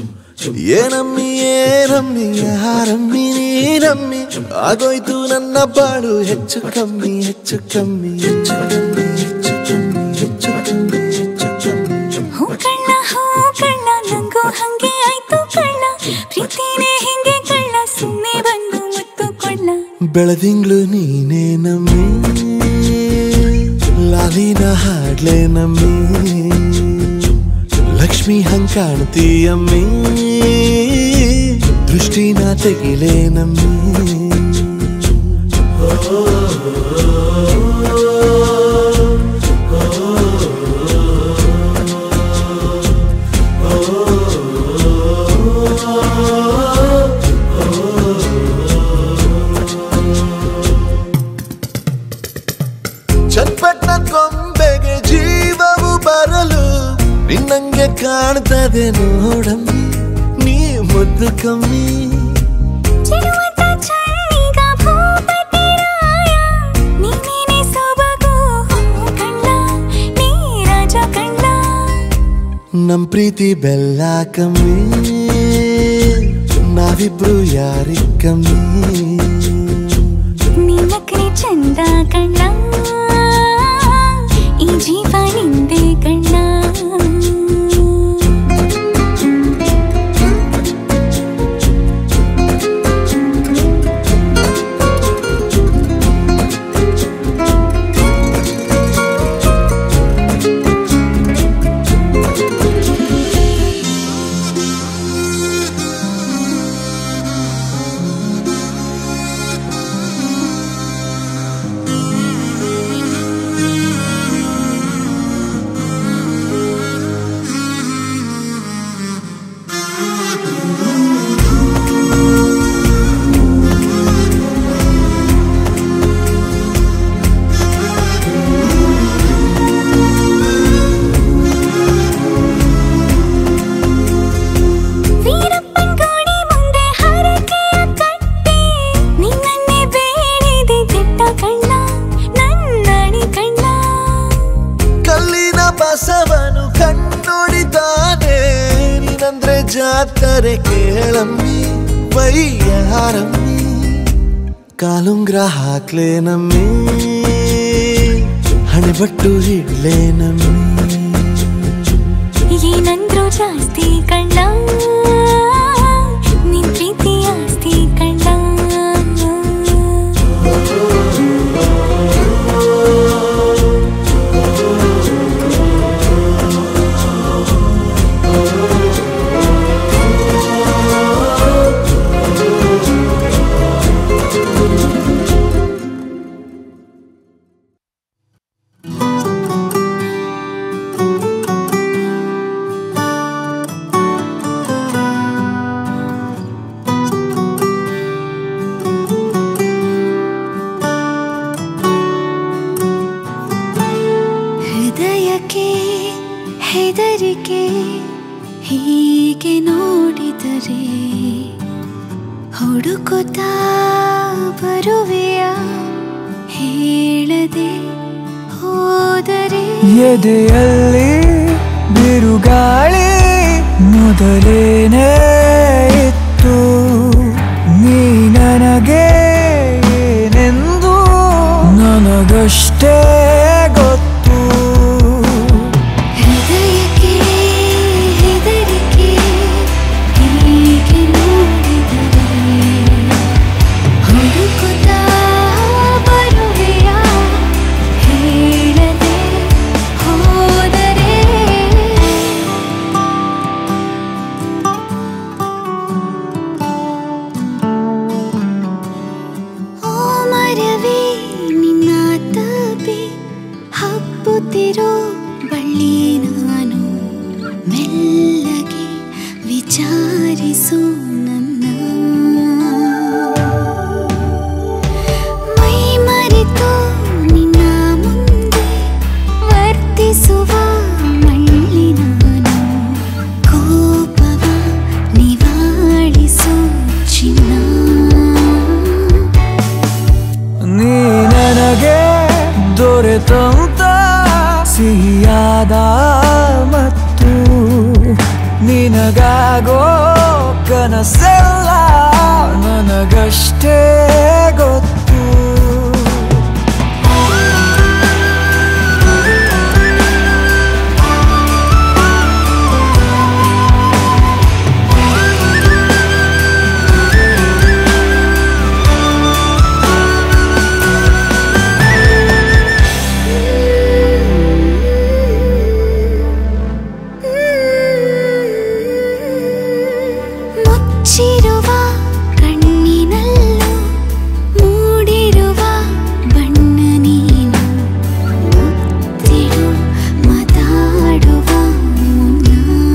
ಏನಮ್ಮಿ ಏನಮ್ಮಿ ಯಾರಮ್ಮಿ ನೀನಮ್ಮಿ ಆಗೋಯ್ತು ನನ್ನ ಬಾಳು ಹೆಚ್ಚು ಕಮ್ಮಿ ಹೆಚ್ಚು ಕಮ್ಮಿ ಹೆಚ್ಚು ಕಮ್ಮಿ ಹೆಚ್ಚು ಕಮ್ಮಿ ಹೆಚ್ಚು ಕಮ್ಮಿ ಹೆಚ್ಚು ಕಮ್ಮಿ ಹೂ ಕಳ್ಳ ಹೂ ಕಳ್ಳ ನಂಗೂ ಹಂಗೆ ಆಯ್ತು ಕಳ್ಳ ಪ್ರೀತಿನೇ ಹಿಂಗೆ ಕಳ್ಳ ಸುಮ್ಮನೆ ಬಂದು ಮುತ್ತು ಕೊಳ್ಳ ಬೆಳದಿಂಗ್ಳು ನೀನೇ ನಮ್ಮಿ ಲಾಲಿನ ಹಾಡ್ಲೆ ನಮ್ಮಿ ಲಕ್ಷ್ಮಿ ಹಂಗ್ ಕಾಣ್ತೀಯಮ್ಮಿ ದೃಷ್ಟಿನ ತೆಗಿಲೆ ನಮ್ಮಿ ಚಟ್ಪಟ್ನ ಕೊಂಬೆಗೆ ಜೀವವು ಬರಲು ನಿನ್ನಂಗೆ ಕಾಣ್ತದೆ ನೋಡಮ್ಮಿ ನೀ ಮುದ್ದು ಕಮ್ಮಿ ಚಿರುವಂತ ಚಳ್ಳಿಗ ಭೂಪತಿ ರಾಯ ನೀನೇನೆ ಸೊಬಗು ಹೂ ಕಳ್ಳ ನೀ ರಾಜ ಕಳ್ಳ ನಮ್ ಪ್ರೀತಿ ಬೆಲ್ಲ ಕಮ್ಮಿ ನಾವಿಬ್ರು ಯಾರಿ ಕಮ್ಮಿ ನೀನಕ್ರೆ ಚಂದ ಕಣ್ಣ ಈ ಜೀವ ನಿಂದೆ ಕಣ್ಣ ವೀರಪ್ಪನ್ ಗೋಡಿ ಮುಂದೆ ಹರಕೆಯ ಕಟ್ಟಿ ನಿನ್ನನ್ನೇ ಬೇಡಿದೆ ದಿಟ್ಟ ಕಣ್ಣ ನನ್ನಣಿ ಕಣ್ಣ ಕಲ್ಲಿನ ಬಸವನು ಕಣ್ಣೊಡಿತಾನೆ ನೀನಂದ್ರೆ ಜಾತರೆ ಕೇಳಮ್ಮಿ ವೈಯಾರಮ್ಮಿ ಕಾಲುಂಗ್ರ ಹಾಕ್ಲೆ ನಮ್ಮಿ ಹಣೆಬಟ್ಟು ಇಡ್ಲೆ ನಮ್ಮಿ ಏನಂದ್ರು ಜಾಸ್ತಿ ಕಣ್ಣ ನಿನ್ ಪ್ರೀತಿ ಆಸ್ತಿ ಕಣ್ಣ ಹೃದಯಕ್ಕೆ ಹೆದರಿಕೆ ಹೀಗೆ ನೋಡಿದರೆ ಹುಡುಕುತ್ತಾ ಬರುವೆಯ ಹೇಳದೆ ಹೋದರೆ ಎದೆಯಲ್ಲಿ ಬಿರುಗಾಳಿ ಮೊದಲೇನೇ ಇತ್ತು ನೀ ನನಗೆ ಏನೆಂದು ನನಗಷ್ಟೇ ಗೊತ್ತು ಹೃದಯಕ್ಕೆ ಹೆದರಿಕೆ ಹೀಗೆ ನೋಡಿದರೆ ಹುಡುಕುತ್ತಾ ಬರುವೆಯ ಹೇಳದೆ ಹೋದರೆ ಓ ಮರವೇ ನಿನ್ನ ತಪಿ ಹಬ್ಬುತ್ತಿರೋ ಬಳ್ಳಿ ನಾನು ಮೆಲ್ಲಗೆ ವಿಚಾರಿಸು ನನ್ನ ಮೈ ಮರೆತು ನಿನ್ನ ಮುಂದೆ ವರ್ತಿಸುವ ಮಳ್ಳಿ ನಾನು ಕೋಪವ ನಿವಾಳಿಸು ಚಿನ್ನ ನೀ ನನಗೆ ದೊರೆತಂತ ಸಿಹಿಯಾದ ಮತ್ತು ನಿನಗಾಗೋ ಕನಸೆಲ್ಲ ನನಗಷ್ಟೇ ಗೊತ್ತು ಮುಚ್ಚಿರುವ ಕಣ್ಣಿನಲ್ಲೂ ಮೂಡಿರುವ ಬಣ್ಣ ನೀನು ಮುತ್ತಿಡು ಮಾತಾಡುವ ಮುನ್ನ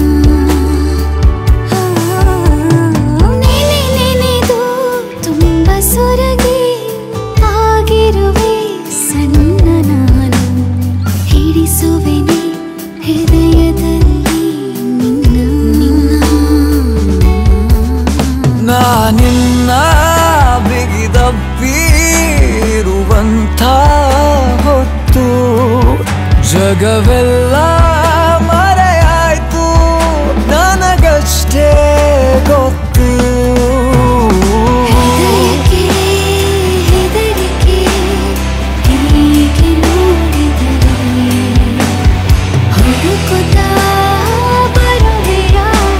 ನೆನೆ ನೆನೆದು ತುಂಬ ಸೊರಗಿ ಆಗಿರುವೆ ಸಣ್ಣ ನಾನು ಹಿಡಿಸುವೆನೆ ಹೃದಯದಲ್ಲಿ ನಿನ್ನ ನಾನಿನ್ನ ಬಿಗಿದಪ್ಪಿರುವಂಥ ಹೊತ್ತು ಜಗವೆಲ್ಲ ಮರೆಯಾಯ್ತು ನನಗಷ್ಟೇ ಗೊತ್ತು ಹೃದಯಕ್ಕೆ ಹೆದರಿಕೆ ಹೀಗೆ ನೋಡಿದರೆ ಹುಡುಕುತ್ತಾ ಬರುವೆಯ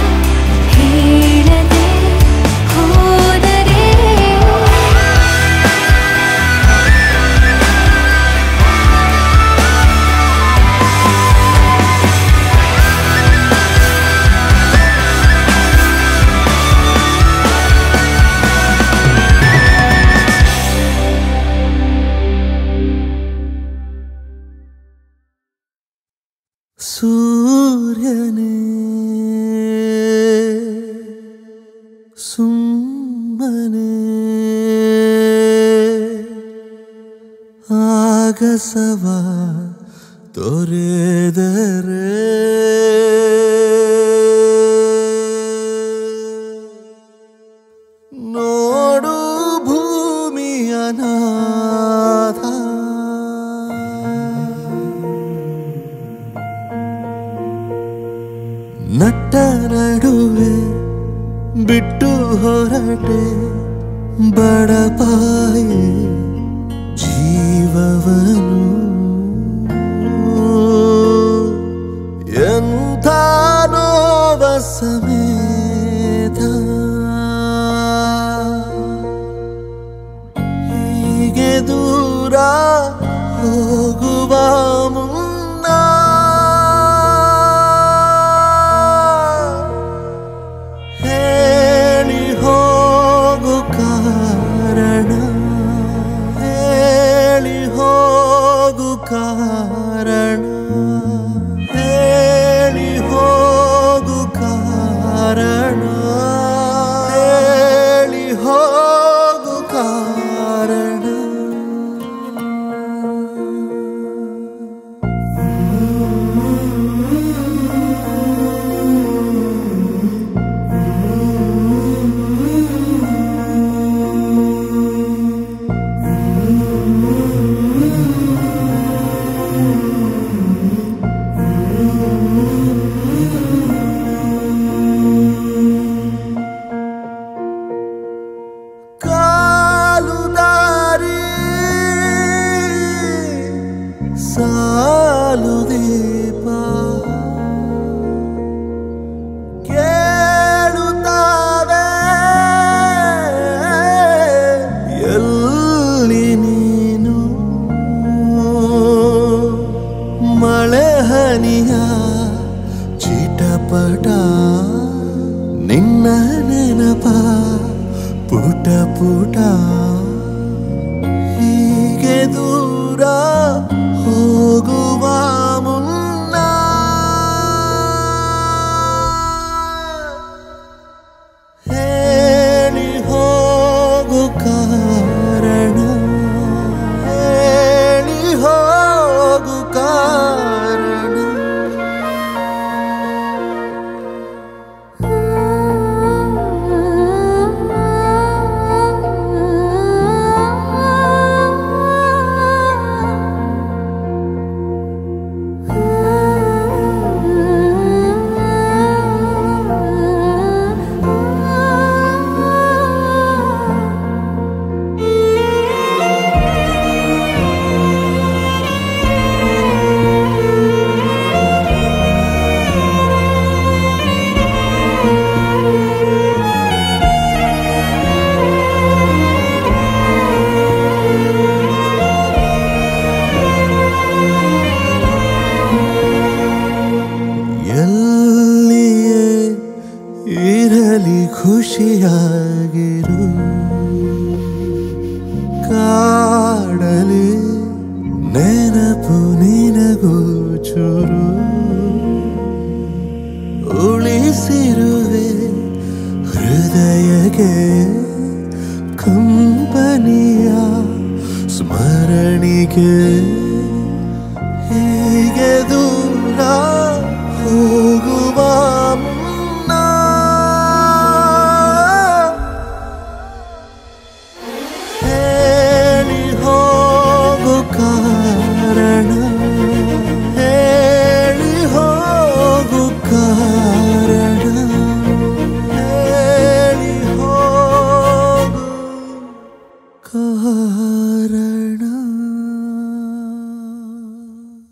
ಹೇಳದೆ ಹೋದರೆ ಸೂರ್ಯನೇ ಸುಮ್ಮನೆ ಆಗಸವ ತೊರೆದರೆ ನೋಡು ಭೂಮಿಯ ನಾಥ ನಟ್ಟ ನಡುವೆ ಬಿಟ್ಟು ಹೊರಟೆ ಬಡಪಾಯಿ ಜೀವವನು ಎಂಥ ನೋವ ಸಮೇತ ಹೀಗೆ ದೂರ ಹೋಗುವ ಮುನ್ನ ಹೇಳಿ ಹೋಗು ಕಾರಣ ಹೇಳಿ ಹೋಗು ಕಾರಣ ಹೇಳಿ ಹೋಗು ಕಾರಣ ಹೇಳಿ ಹೋಗು ಕಾರಣ ಕಾಲು ದಾರಿ ಸಾಲು ದೀಪ ಕೇಳುತ್ತಾವೆ ಎಲ್ಲಿ ನೀನು ಮಳೆ ಹನಿಯ ಚಿಟಪಟ ನಿನ್ನ ನೆನಪ ಪುಟ ಪುಟ ಹೀಗೆ ದೂರ ಹೋಗುವ ಮುನ್ನ ಹೇಳಿ ಹೋಗು ಕಾರಣ ಹೇಳಿ ಹೋಗು ಕಾರಣ ಆ ಖುಷಿಯಾಗಿರು ಕಾಡಲಿ ನೆನಪು ನಿನಗೂ ಚೂರು ಉಳಿಸಿರುವೆ ಹೃದಯಕ್ಕೆ ಕಂಪನಿಯ ಸ್ಮರಣಿಗೆ ಹೀಗೆ ದೂರ ಹೋಗುವ ಮುನ್ನ ಹೇಳಿ ಹೋಗು ಕಾರಣ ಹೇಳಿ ಹೋಗು ಕಾರಣ ಹೇಳಿ ಹೋಗು ಕಾರಣ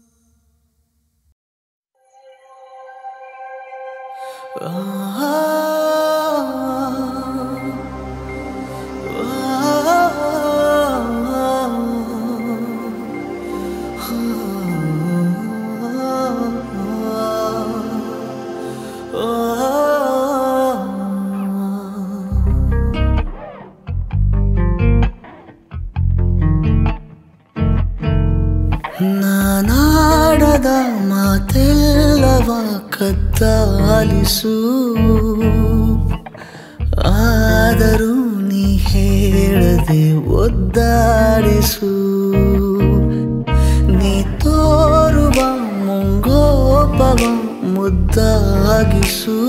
ನಾನಾಡದ ಮಾತೆಲ್ಲವ ಕದ್ದಾಲಿಸು ಆದರೂ ನೀ ಹೇಳದೆ ಒದ್ದಾಡಿಸು ನೀ ತೋರುವ ಮುಂಗೋಪವ ಮುದ್ದಾಗಿಸು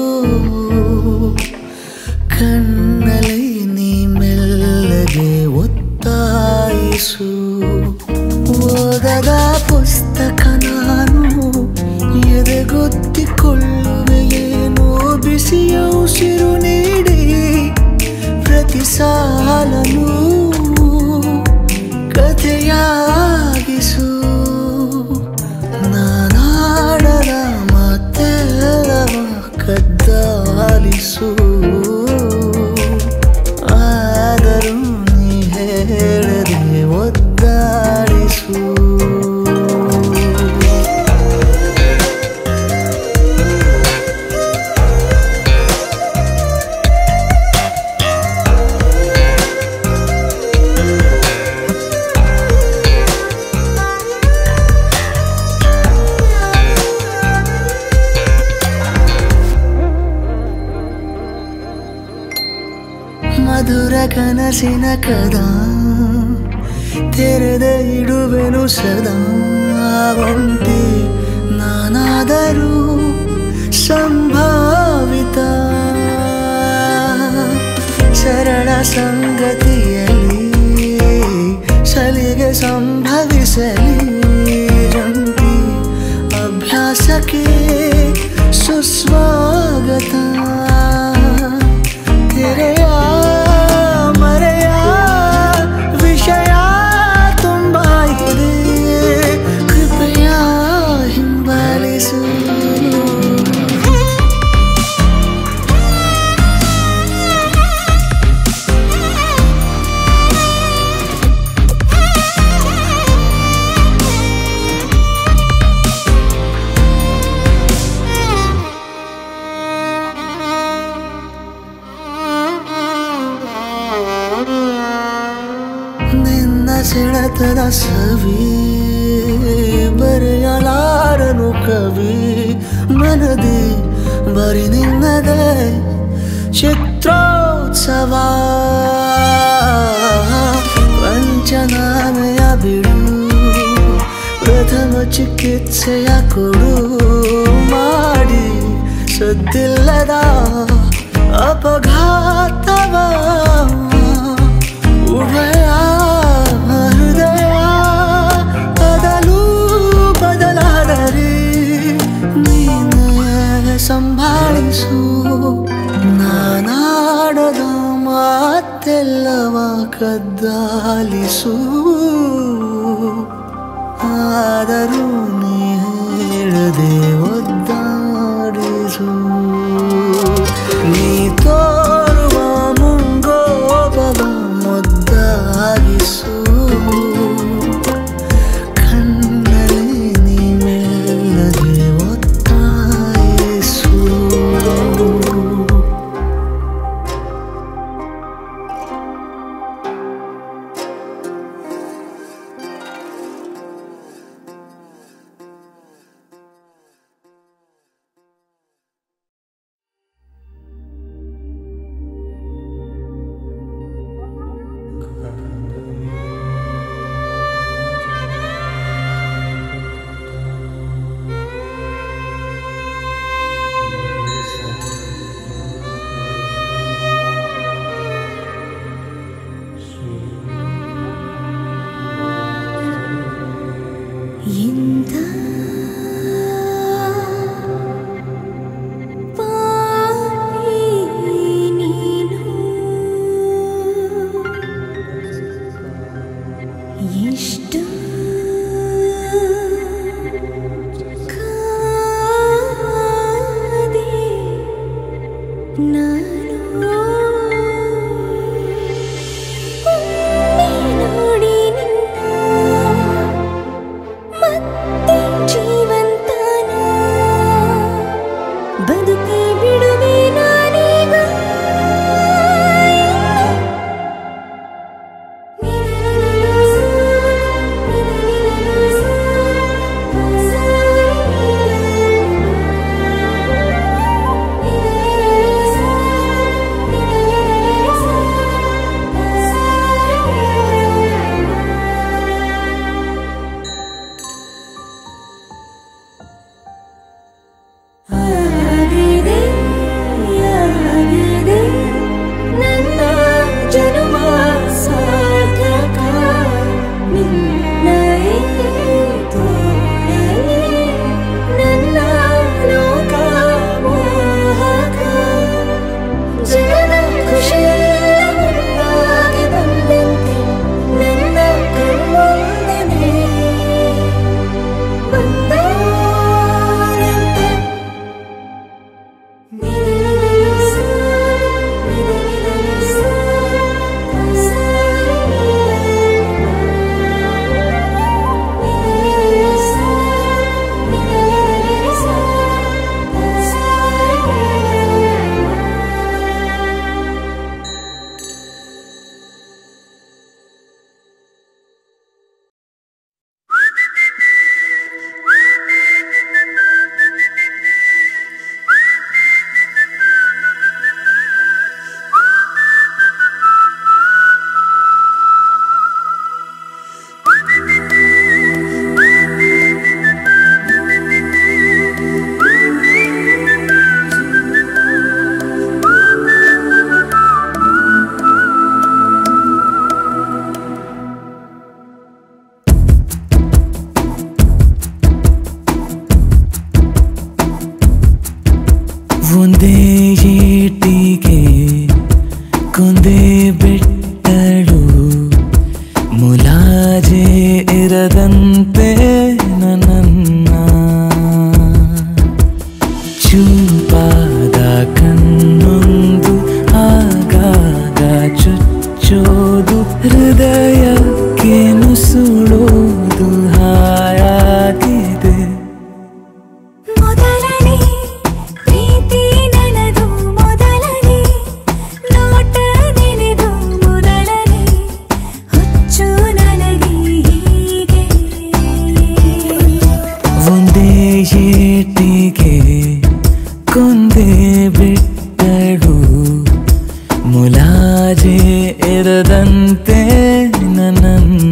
ಕಣ್ಣಲ್ಲಿ ನೀ ಮೆಲ್ಲಗೆ ಒತ್ತಾಯಿಸು ಓದದ ಪುಸ್ತಕ ನಾನು ಎದೆಗೊತ್ತಿಕೊಳ್ಳುವೆ ಏನೋ ಬಿಸಿಯ ಉಸಿರು ನೀಡಿ ಪ್ರತಿ ಸಾಲನು ಕಥೆಯಾಗಿಸು ನಾನಾಡದ ಮಾತೆಲ್ಲವ ಕದ್ದಾಲಿಸು ಆದರೂ ನೀ ಹೇಳದೆ ಒದ್ದಾಡಿಸು ಮಧುರ ಕನಸಿನ ಕದ ತೆರೆದ ಇಡುವೆನು ಸದಾ ಒಂಟಿ ನಾನಾದರೂ ಸಂಭಾವಿತ ಸರಳ ಸಂಗತಿಯಲ್ಲಿ ಸಲಿಗೆ ಸಂಭವಿಸಲಿ ಜಂಟಿ ಅಭ್ಯಾಸಕ್ಕೆ ಸುಸ್ವಾಗತ ತೆರೆಯ ಮರೆಯ ವಿಷಯ ತುಂಬ ಇದೆ ಕೃಪೆಯ ಹಿಂಬಾಲಿಸು ನಿನ್ನ ಸೆಳೆತದ ಸವಿ ಬರೆಯಲಾರನು ಕವಿ ಮನದಿ ಬರಿ ನಿನ್ನದೇ ಚಿತ್ರೋತ್ಸವ ಪಂಚನಾಮೆಯ ಬಿಡು ಪ್ರಥಮ ಚಿಕಿತ್ಸೆಯ ಕೊಡು ಮಾಡಿ ಸದ್ದಿಲ್ಲದ ಅಪಘಾತವ ಉಭಯ ಹೃದಯ ಬದಲು ಬದಲಾದರೆ ನೀನೇ ಸಂಭಾಳಿಸು ನಾನಾಡದ ಮಾತೆಲ್ಲವ ಕದ್ದಾಲಿಸು ಆದರೂ ನೀ ಹೇಳದೆ ಒದ್ದಾಡಿಸು ನೀ ತೋರುವ ಮುಂಗೋಪವ ಮುದ್ದಾಗಿಸು ಕಣ್ಣಲ್ಲಿ ನೀ ಮೆಲ್ಲದೆ ಒತ್ತಾಯಿಸು ಮುಲಾಜೆ ಇರದಂತೆ ನನ್ನ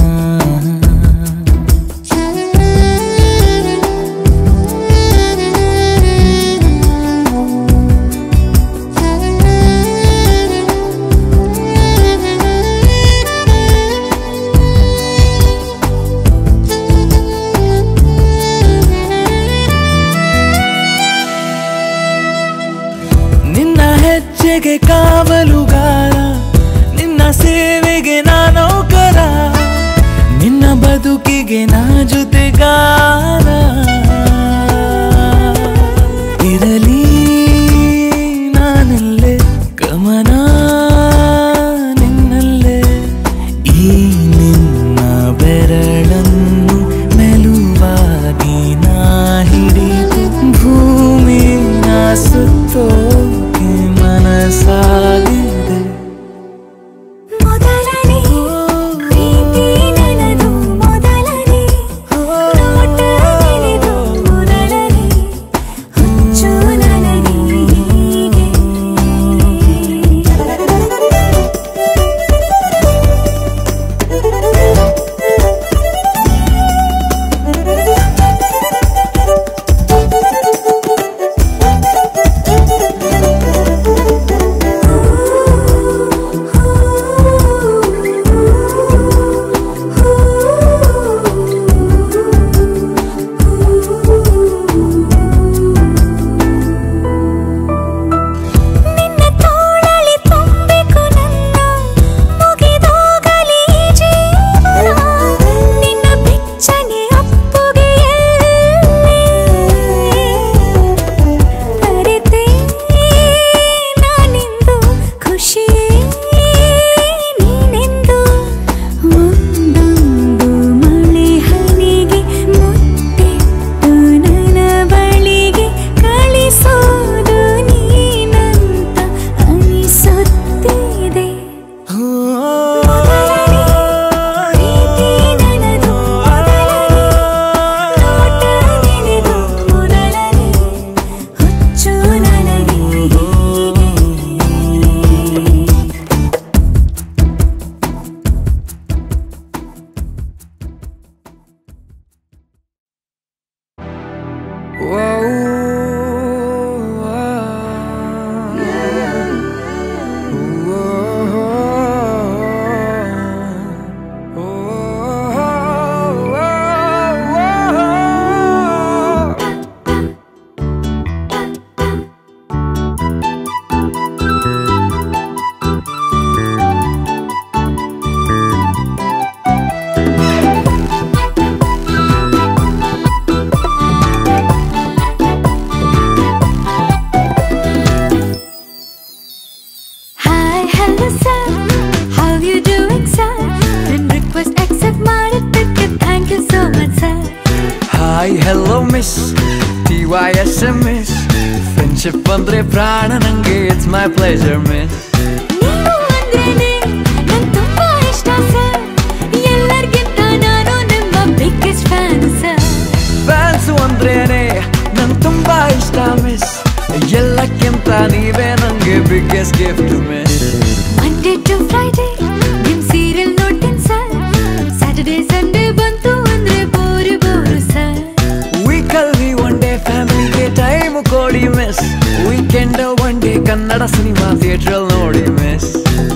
ನಿನ್ನ ಹೆಜ್ಜೆಗೆ ಕಾವಲುಗಾರ ನಿನ್ನ ಸೇವೆಗೆ ನಾ ನೌಕರ ನಿನ್ನ ಬದುಕಿಗೆ ನಾ ಜೊತೆಗಾರ ಇರಲಿ ನಾನಲ್ಲೇ ಗಮನ ನಿನ್ನಲ್ಲೇ ಈ ನಿನ್ನ ಬೆರಳನ್ನು ಮೆಲುವಾಗಿ ನಾ ಹಿಡಿದು ಭೂಮಿನ ಸುತ್ತೋಕೆ ಮನಸಾಗಿದೆ ಮೊದಲನೇ ಪ್ರೀತಿ ನನದು ಮೊದಲನೇ ನೋಟ ನಿನದು ಮೊದಲನೇ ಹುಚ್ಚು ನನಗೆ ಹೀಗೆ ನಿನ್ನ ತೋಳಲಿ ತುಂಬಿಕು ನನ್ನ ಮುಗಿದೋಗಲಿ ಈ ಜೀವನ ನಿನ್ನ ಬೆಚ್ಚನೆ ಅಪ್ಪುಗೆಯಲ್ಲಿ ಅರಿತೆ ನಾನಿಂದು ಖುಷಿಯೇ ನೀನೆಂದು ಒಂದೊಂದು ಮಳೆ ಹನಿಗೆ ಮುತ್ತಿಟ್ಟು ನನ್ನ ಬಳಿಗೆ ಕಳಿಸೋದು ನೀನಂತ ಅನಿಸುತ್ತಿದೆ ಮೊದಲನೇ ಪ್ರೀತಿ ನನದು ಮೊದಲನೇ ನೋಟ ನಿನದು ಮೊದಲನೇ ಹುಚ್ಚು ನನಗೆ ಹೀಗೆ Hi, hello sir. How you doing sir? Friend request accept ಮಾಡಿದ್ದಕ್ಕೆ thank you so much sir. Hi hello miss T Y S M S friendship ಅಂದ್ರೆ ಪ್ರಾಣ ನಂಗೆ ಇಟ್ಸ್ ಮೈ ಪ್ಲೇಜರ್ ಮಿಸ್ ನೀವು ಅಂದ್ರೇನೆ ನಂಗ್ ತುಂಬಾ ಇಷ್ಟ ಸರ್ ಎಲ್ಲರಿಗಿಂತ ನಾನು ನಿಮ್ಮ ಬಿಗ್ಗೆಸ್ಟ್ ಫ್ಯಾನ್ ಸರ್ ಫ್ಯಾನ್ಸು ಅಂದ್ರೇನೆ ನಂಗೆ ತುಂಬಾ ಇಷ್ಟ ಮಿಸ್ ಎಲ್ಲಕ್ಕಿಂತ ನೀವೇ ನಂಗೆ biggest gift miss Monday to Friday ನಿಮ್ ಸೀರಿಯಲ್ ನೋಡ್ತೀನಿ ಸರ್ ಸ್ಯಾಟರ್ಡೇ ಸಂಡೇ ಬಂತು ಅಂದ್ರೆ bore bore sir weekly one day ಫ್ಯಾಮಿಲಿಗೆ ಟೈಮ್ ಕೊಡಿ miss weekend one day Kannada cinema ಥಿಯೇಟ್ರಲ್ಲಿ ನೋಡಿ miss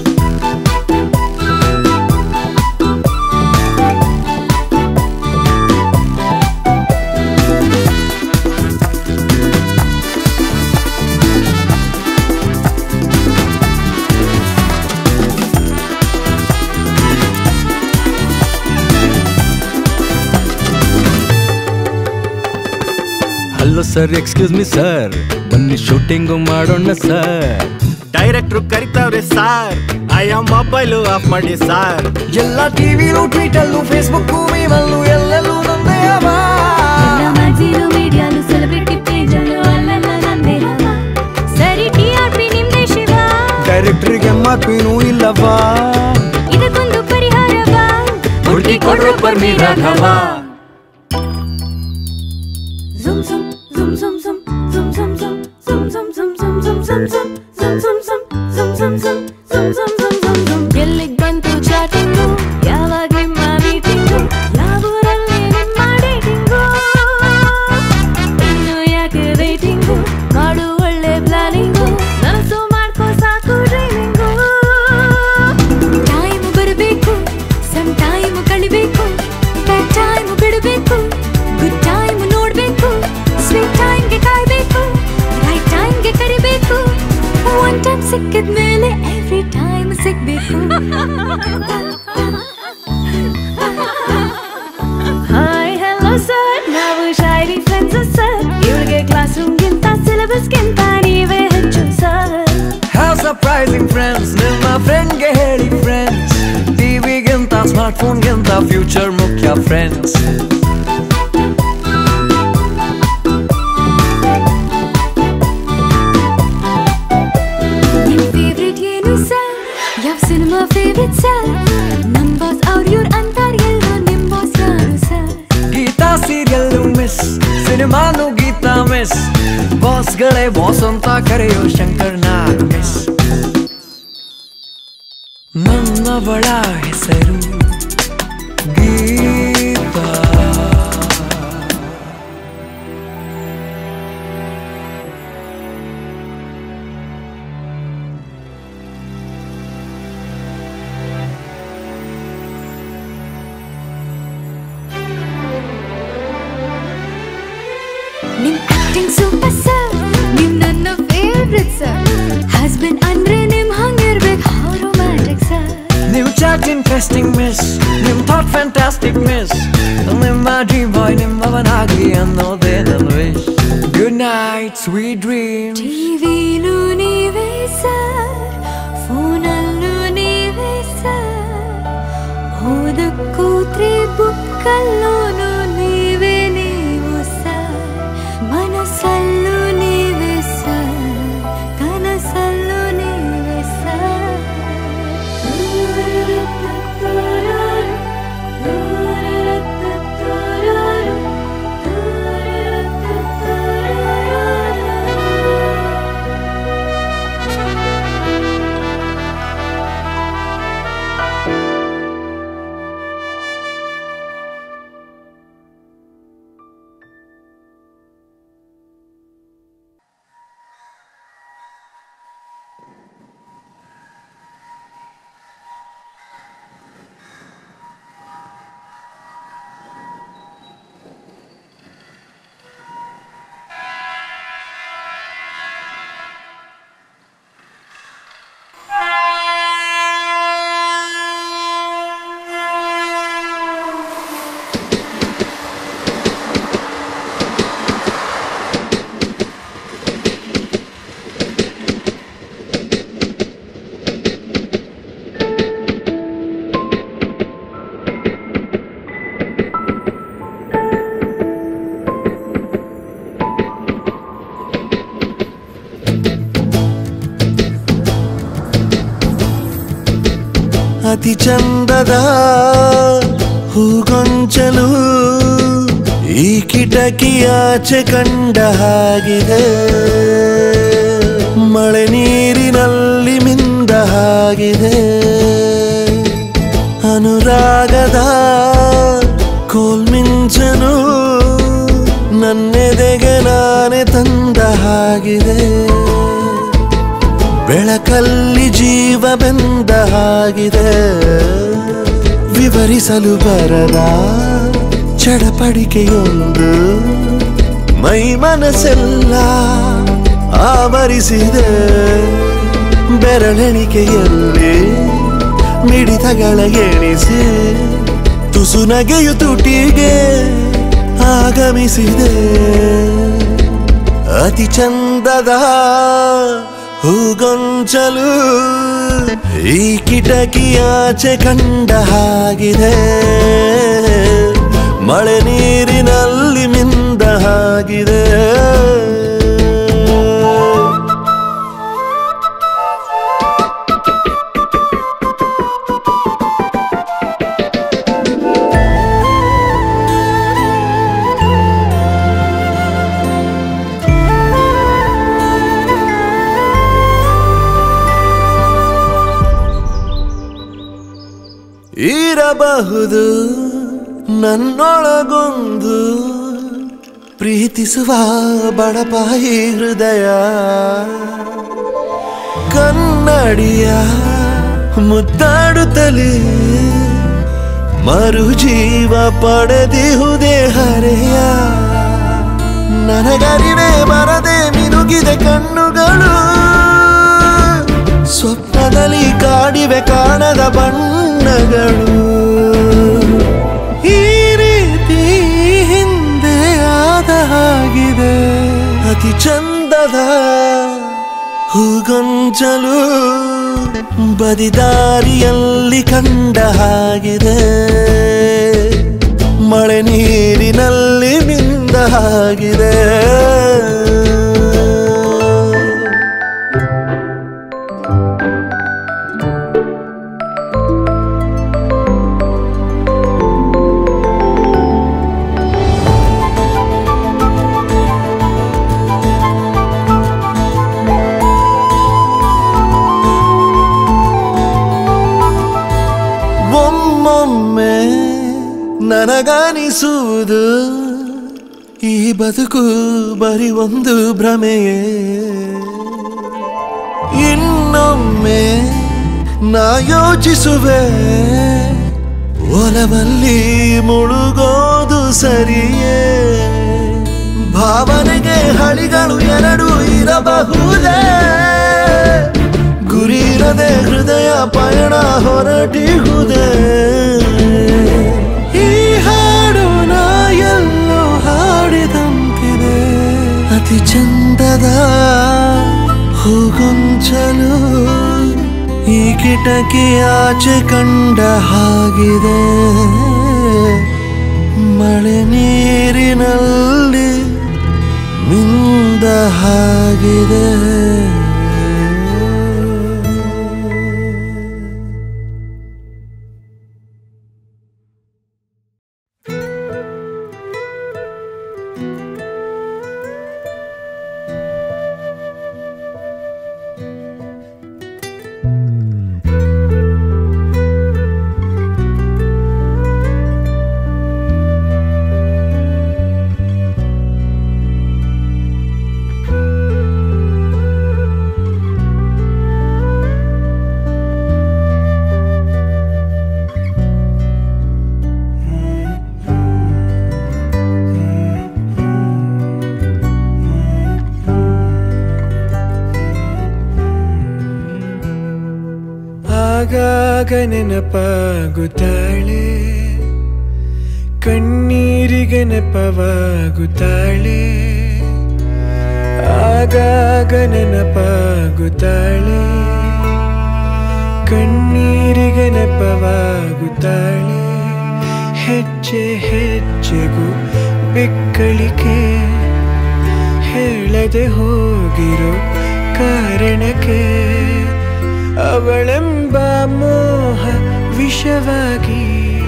hello sir excuse me sir ಬನ್ನಿ ಶೂಟಿಂಗು ಮಾಡೋಣ ಸರ್ ಡೈರೆಕ್ಟ್ರು ಕರಿತಾವ್ರೆ ಸಾರ್ ಆಯಾ ಮೊಬೈಲು ಆಫ್ ಮಾಡಿ ಸಾರ್ ಎಲ್ಲ ಟಿವಿಲು ಟ್ವೀಟಲ್ಲೂ ಫೇಸ್ಬುಕ್ ಮೀಮಲ್ಲೂ ಎಲ್ಲೆಲ್ಲೂ ನಂದೇ ಅವ ಎಲ್ಲ ಮ್ಯಾಗ್ಝೀನು ಮೀಡಿಯಾಲು ಸೆಲೆಬ್ರಿಟಿ ಪೇಜಲ್ಲೂ ಅಲ್ಲೆಲ್ಲ ನಂದೇ ಹವ ಸರಿ ಟಿ ಆರ್ ಪಿ ನಿಮ್ದೇ ಶಿವ ಡೈರೆಕ್ಟ್ರಿಗೆ ಮಾತೇನೂ ಇಲ್ಲವಾ ಇದಕ್ಕೊಂದು ಪರಿಹಾರವಾ ಹುಡುಕಿ ಕೊಡ್ರು ಪರ್ಮಿ Raghava Zoom zoom zoom zoom zoom zoom zoom zoom zoom zoom zoom zoom zoom zoom zoom zoom zoom zoom zoom zoom free time ಸಿಗ್ಬೇಕು ಹಾಯ್ ಹಲೋ ಸರ್ ನಾವು ಶಾಯರಿ ಫ್ರೆಂಡ್ಸ್ ಸರ್ ಇವಳಿಗೆ ಕ್ಲಾಸ್ ರೂಮ್ಗಿಂತ ಸಿಲೆಬಸ್ಗಿಂತ ನೀವೇ ಹೆಚ್ಚು ಸರ್ ಹ್ಯಾವ್ ಸರ್ಪ್ರೈಸಿಂಗ್ ಫ್ರೆಂಡ್ಸ್ ನಿಮ್ಮ ಫ್ರೆಂಡ್ಗೆ ಹೇಳಿ ಫ್ರೆಂಡ್ಸ್ ಟಿವಿಗಿಂತ ಸ್ಮಾರ್ಟ್ ಫೋನ್ಗಿಂತ ಫ್ಯೂಚರ್ ಮುಖ್ಯ ಫ್ರೆಂಡ್ಸ್ ನಿಮ್ ಫೇವ್ರೆಟ್ ಏನು ಸರ್ ಯಾವ ಸಿನಿಮಾ ಫೇವ್ರೆಟ್ ಸರ್ ನಮ್ ಬಾಸ್ ಅವ್ರ ಇವ್ರ ಅಂತಾರ ಎಲ್ರು ನಿಮ್ ಬಾಸ್ ಯಾರು ಸರ್ ಗೀತಾ ಸೀರಿಯಲ್ ಮಿಸ್ ಸಿನಿಮಾನು ಗೀತಾ ಮಿಸ್ ಬಾಸ್ಗಳೇ ಬಾಸ್ ಅಂತ ಕರೆಯೋ ಶಂಕರ್ ನಾಗ್ ಮಿಸ್ ನನ್ನವಳ ಹೆಸರು ಗೀತಾ ನಿಮ್ ಆಕ್ಟಿಂಗ್ ಸೂಪರ್ ಸರ್ ನಿಮ್ ನನ್ನ ಫೇವ್ರೆಟ್ ಸರ್ ಹಸ್ಬೆಂಡ್ ಅಂದ್ರೆ ನಿಮ್ ಹಂಗಿರ್ಬೇಕು ಹೌ ರೊಮ್ಯಾಂಟಿಕ್ ಸರ್ ನಿಮ್ ಚಾಟ್ ಇಂಟ್ರೆಸ್ಟಿಂಗ್ ಮಿಸ್ ನಿಮ್ ಥಾಟ್ ಫ್ಯಾಂಟಾಸ್ಟಿಕ್ ಮಿಸ್ ನಿಮ್ಮ ಡ್ರೀಮ್ ಬಾಯ್ ನಿಮ್ಮವನಾಗಿ ಅನ್ನೋದೇ ನನ್ನ wish good night sweet dream ಟಿವಿಲೂ ನೀವೇ ಸರ್ ಫೋನಲ್ಲೂ ನೀವೇ ಸರ್ ಹೋದ ಕೂತ್ರೆ ಬುಕ್ಕಲ್ಲೂನು ನೀವೇ ನೀವು ಸರ್ ಮನಸ್ಸಲ್ಲೂ ನೀವೇ ಸರ್ ಕನಸಲ್ಲೂ ನೀವೇ ಸರ್ ಅತಿ ಚಂದದ ಹೂಗೊಂಚಲು ಈ ಕಿಟಕಿಯಾಚೆ ಕಂಡ ಹಾಗಿದೆ ಮಳೆ ನೀರಿನಲ್ಲಿ ಮಿಂದ ಹಾಗಿದೆ ಅನುರಾಗದ ಕೋಲ್ಮಿಂಚನು ನನ್ನೆದೆಗೆ ನಾನೇ ತಂದ ಹಾಗಿದೆ ಬೆಳಕಲ್ಲಿ ಜೀವ ಬೆಂದ ಹಾಗಿದೆ ವಿವರಿಸಲು ಬರದ ಚಡಪಡಿಕೆಯೊಂದು ಮೈ ಮನಸ್ಸೆಲ್ಲ ಆವರಿಸಿದೆ ಬೆರಳೆಣಿಕೆಯಲ್ಲಿ ಮಿಡಿತಗಳ ಎಣಿಸಿ ತುಸು ನಗೆಯು ತುಟಿಗೆ ಆಗಮಿಸಿದೆ ಅತಿ ಚಂದದ ಹೂಗೊಂಚಲು ಈ ಕಿಟಕಿಯಾಚೆ ಕಂಡ ಹಾಗಿದೆ ಮಳೆ ನೀರಿನಲ್ಲಿ ಮಿಂದ ಹಾಗಿದೆ ಇರಬಹುದು ನನ್ನೊಳಗೊಂದು ಪ್ರೀತಿಸುವ ಬಡಪಾಯಿ ಹೃದಯ ಕನ್ನಡಿಯ ಮುದ್ದಾಡುತ್ತಲೇ ಮರು ಜೀವ ಪಡೆದಿಹುದೇ ಹರೆಯ ನನಗರಿವೆ ಬರದೆ ಮಿನುಗಿದೆ ಕಣ್ಣುಗಳು ಸ್ವಪ್ನ ಮನದಲ್ಲಿ ಕಾಡಿವೆ ಕಾಣದ ಬಣ್ಣಗಳು ಈ ರೀತಿ ಹಿಂದೆ ಆದ ಹಾಗಿದೆ ಅತಿ ಚಂದದ ಹೂಗೊಂಚಲು ಬದಿದಾರಿಯಲ್ಲಿ ಕಂಡ ಹಾಗಿದೆ ಮಳೆ ನೀರಿನಲ್ಲಿ ಮಿಂದ ಹಾಗಿದೆ ಒಮ್ಮೊಮ್ಮೆ ನನಗನಿಸುವುದು ಈ ಬದುಕು ಬರೀ ಒಂದು ಭ್ರಮೆಯೇ ಇನ್ನೊಮ್ಮೆ ನಾ ಯೋಚಿಸುವೆ ಒಲವಲ್ಲಿ ಮುಳುಗೋದು ಸರಿಯೇ ಭಾವನೆಗೆ ಹಳಿಗಳು ಎರಡು ಇರಬಹುದೇ ಗುರಿರದೆ ಹೃದಯ ಪಯಣ ಹೊರಟಿಹುದೇ ಈ ಹಾಡು ನಾ ಎಲ್ಲೋ ಹಾಡಿದಂತಿದೆ ಅತಿ ಚಂದದ ಹೂಗೊಂಚಲು ಈ ಕಿಟಕಿ ಆಚೆ ಕಂಡ ಹಾಗಿದೆ ಮಳೆ ನೀರಿನಲ್ಲಿ ಮಿಂದ ಹಾಗಿದೆ ಆಗಾಗ ನೆನಪಾಗುತ್ತಾಳೆ ಕಣ್ಣೀರಿಗೆ ನೆಪವಾಗುತ್ತಾಳೆ ಆಗಾಗ ನೆನಪಾಗುತ್ತಾಳೆ ಕಣ್ಣೀರಿಗೆ ನೆಪವಾಗುತ್ತಾಳೆ ಹೆಜ್ಜೆ ಹೆಜ್ಜೆಗೂ ಬೆಕ್ಕಳಿಕೆ ಹೇಳದೆ ಹೋಗಿರೋ ಕಾರಣಕ್ಕೆ ಅವಳೆಂಬ ಮೋಹ ವಿಷವಾಗಿ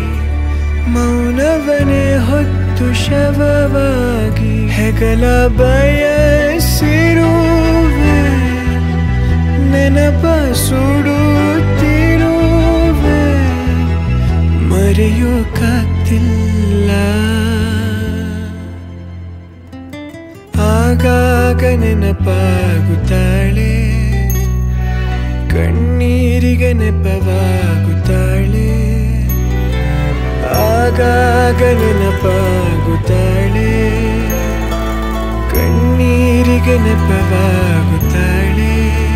ಮೌನವನೇ ಹೊತ್ತು ಶವವಾಗಿ ಹೆಗಲ ಬಯಸಿರುವೆ ನೆನಪ ಸುಡುತ್ತಿರುವೆ ಮರೆಯೋಕಾಗ್ತಿಲ್ಲ ಆಗಾಗ ನೆನಪಾಗುತ್ತಾಳೆ ಕಣ್ಣೀರಿಗೆ ನೆಪವಾಗುತ್ತಾಳೆ ಆಗಾಗ ನೆನಪಾಗುತ್ತಾಳೆ ಕಣ್ಣೀರಿಗೆ ನೆಪವಾಗುತ್ತಾಳೆ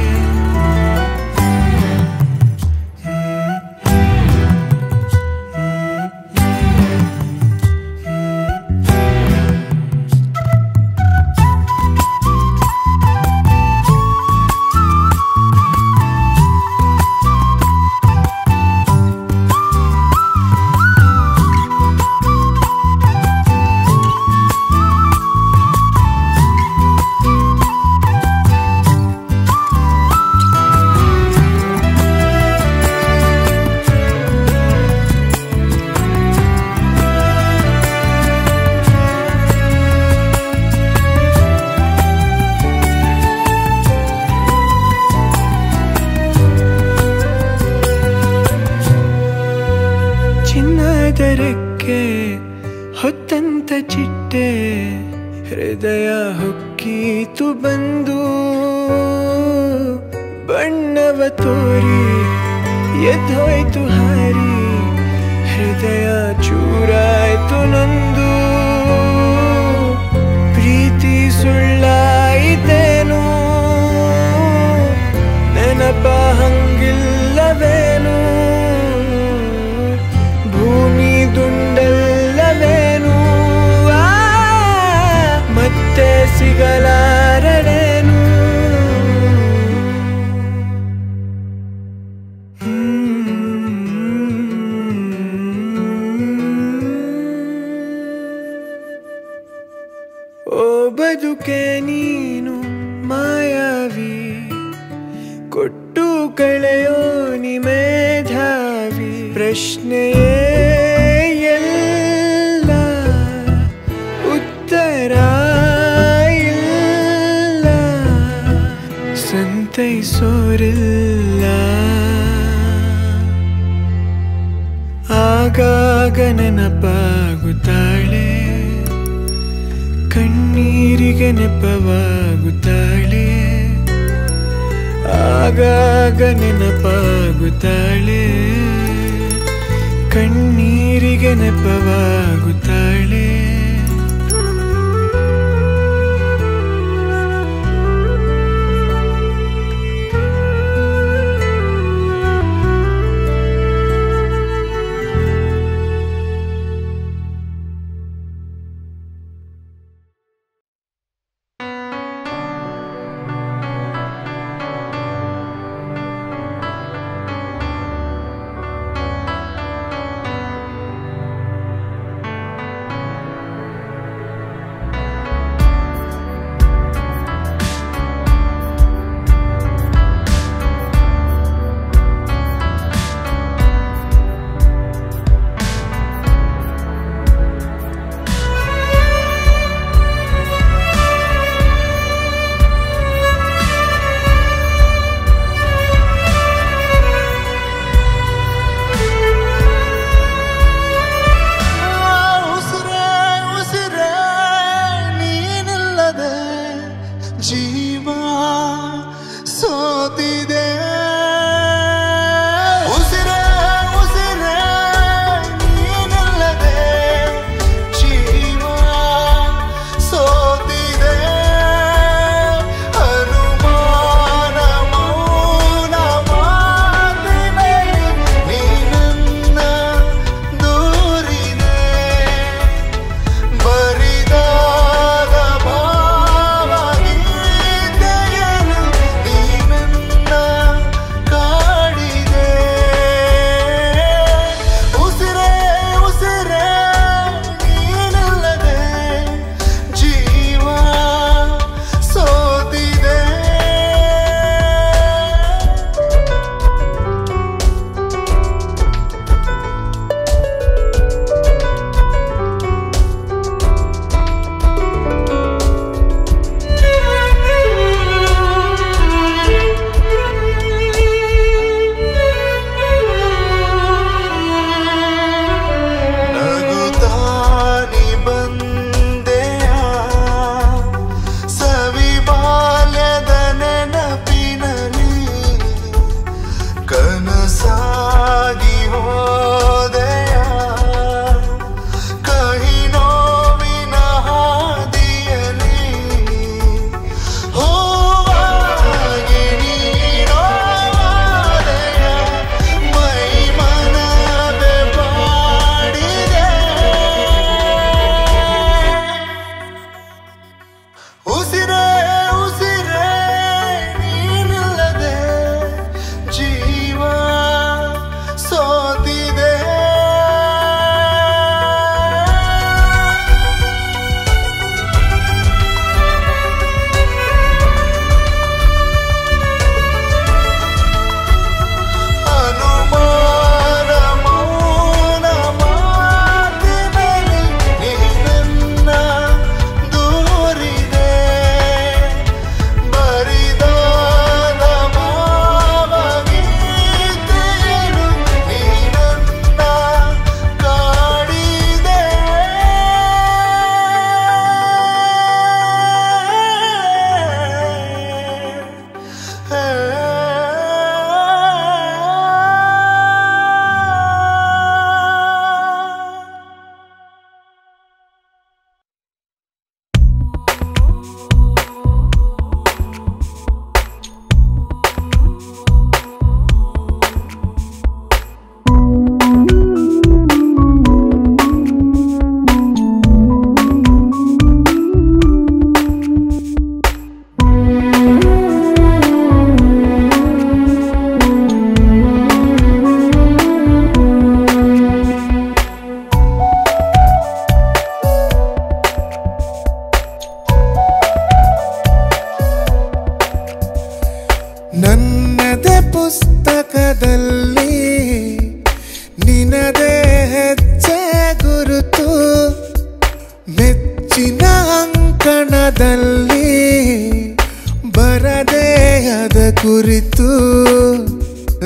ಚಿನ್ನದರಕ್ಕೆ ಹೊತ್ತಂತ ಚಿಟ್ಟೆ ಹೃದಯ ಹೊಕ್ಕೀತು ಬಂದು ಬಣ್ಣವ ತೋರಿ ಎದ್ದೋಯ್ತು ಹಾರಿ ಹೃದಯ ಚೂರಾಯ್ತು ನೊಂದು ಪ್ರೀತಿ ಸುಳ್ಳಾಯಿತೇನು ನೆನಪ ಹಂಗಿಲ್ಲ ಪ್ರಶ್ನೆಯೇ ಎಲ್ಲ ಉತ್ತರ ಇಲ್ಲ ಸಂತೈಸೋರಿಲ್ಲ ಆಗಾಗ ನೆನಪಾಗುತ್ತಾಳೆ ಕಣ್ಣೀರಿಗೆ ನೆಪವಾಗುತ್ತಾಳೆ ಆಗಾಗ ನೆನಪಾಗುತ್ತಾಳೆ ಕಣ್ಣೀರಿಗೆ ನೆಪವಾಗುತ್ತಾಳೆ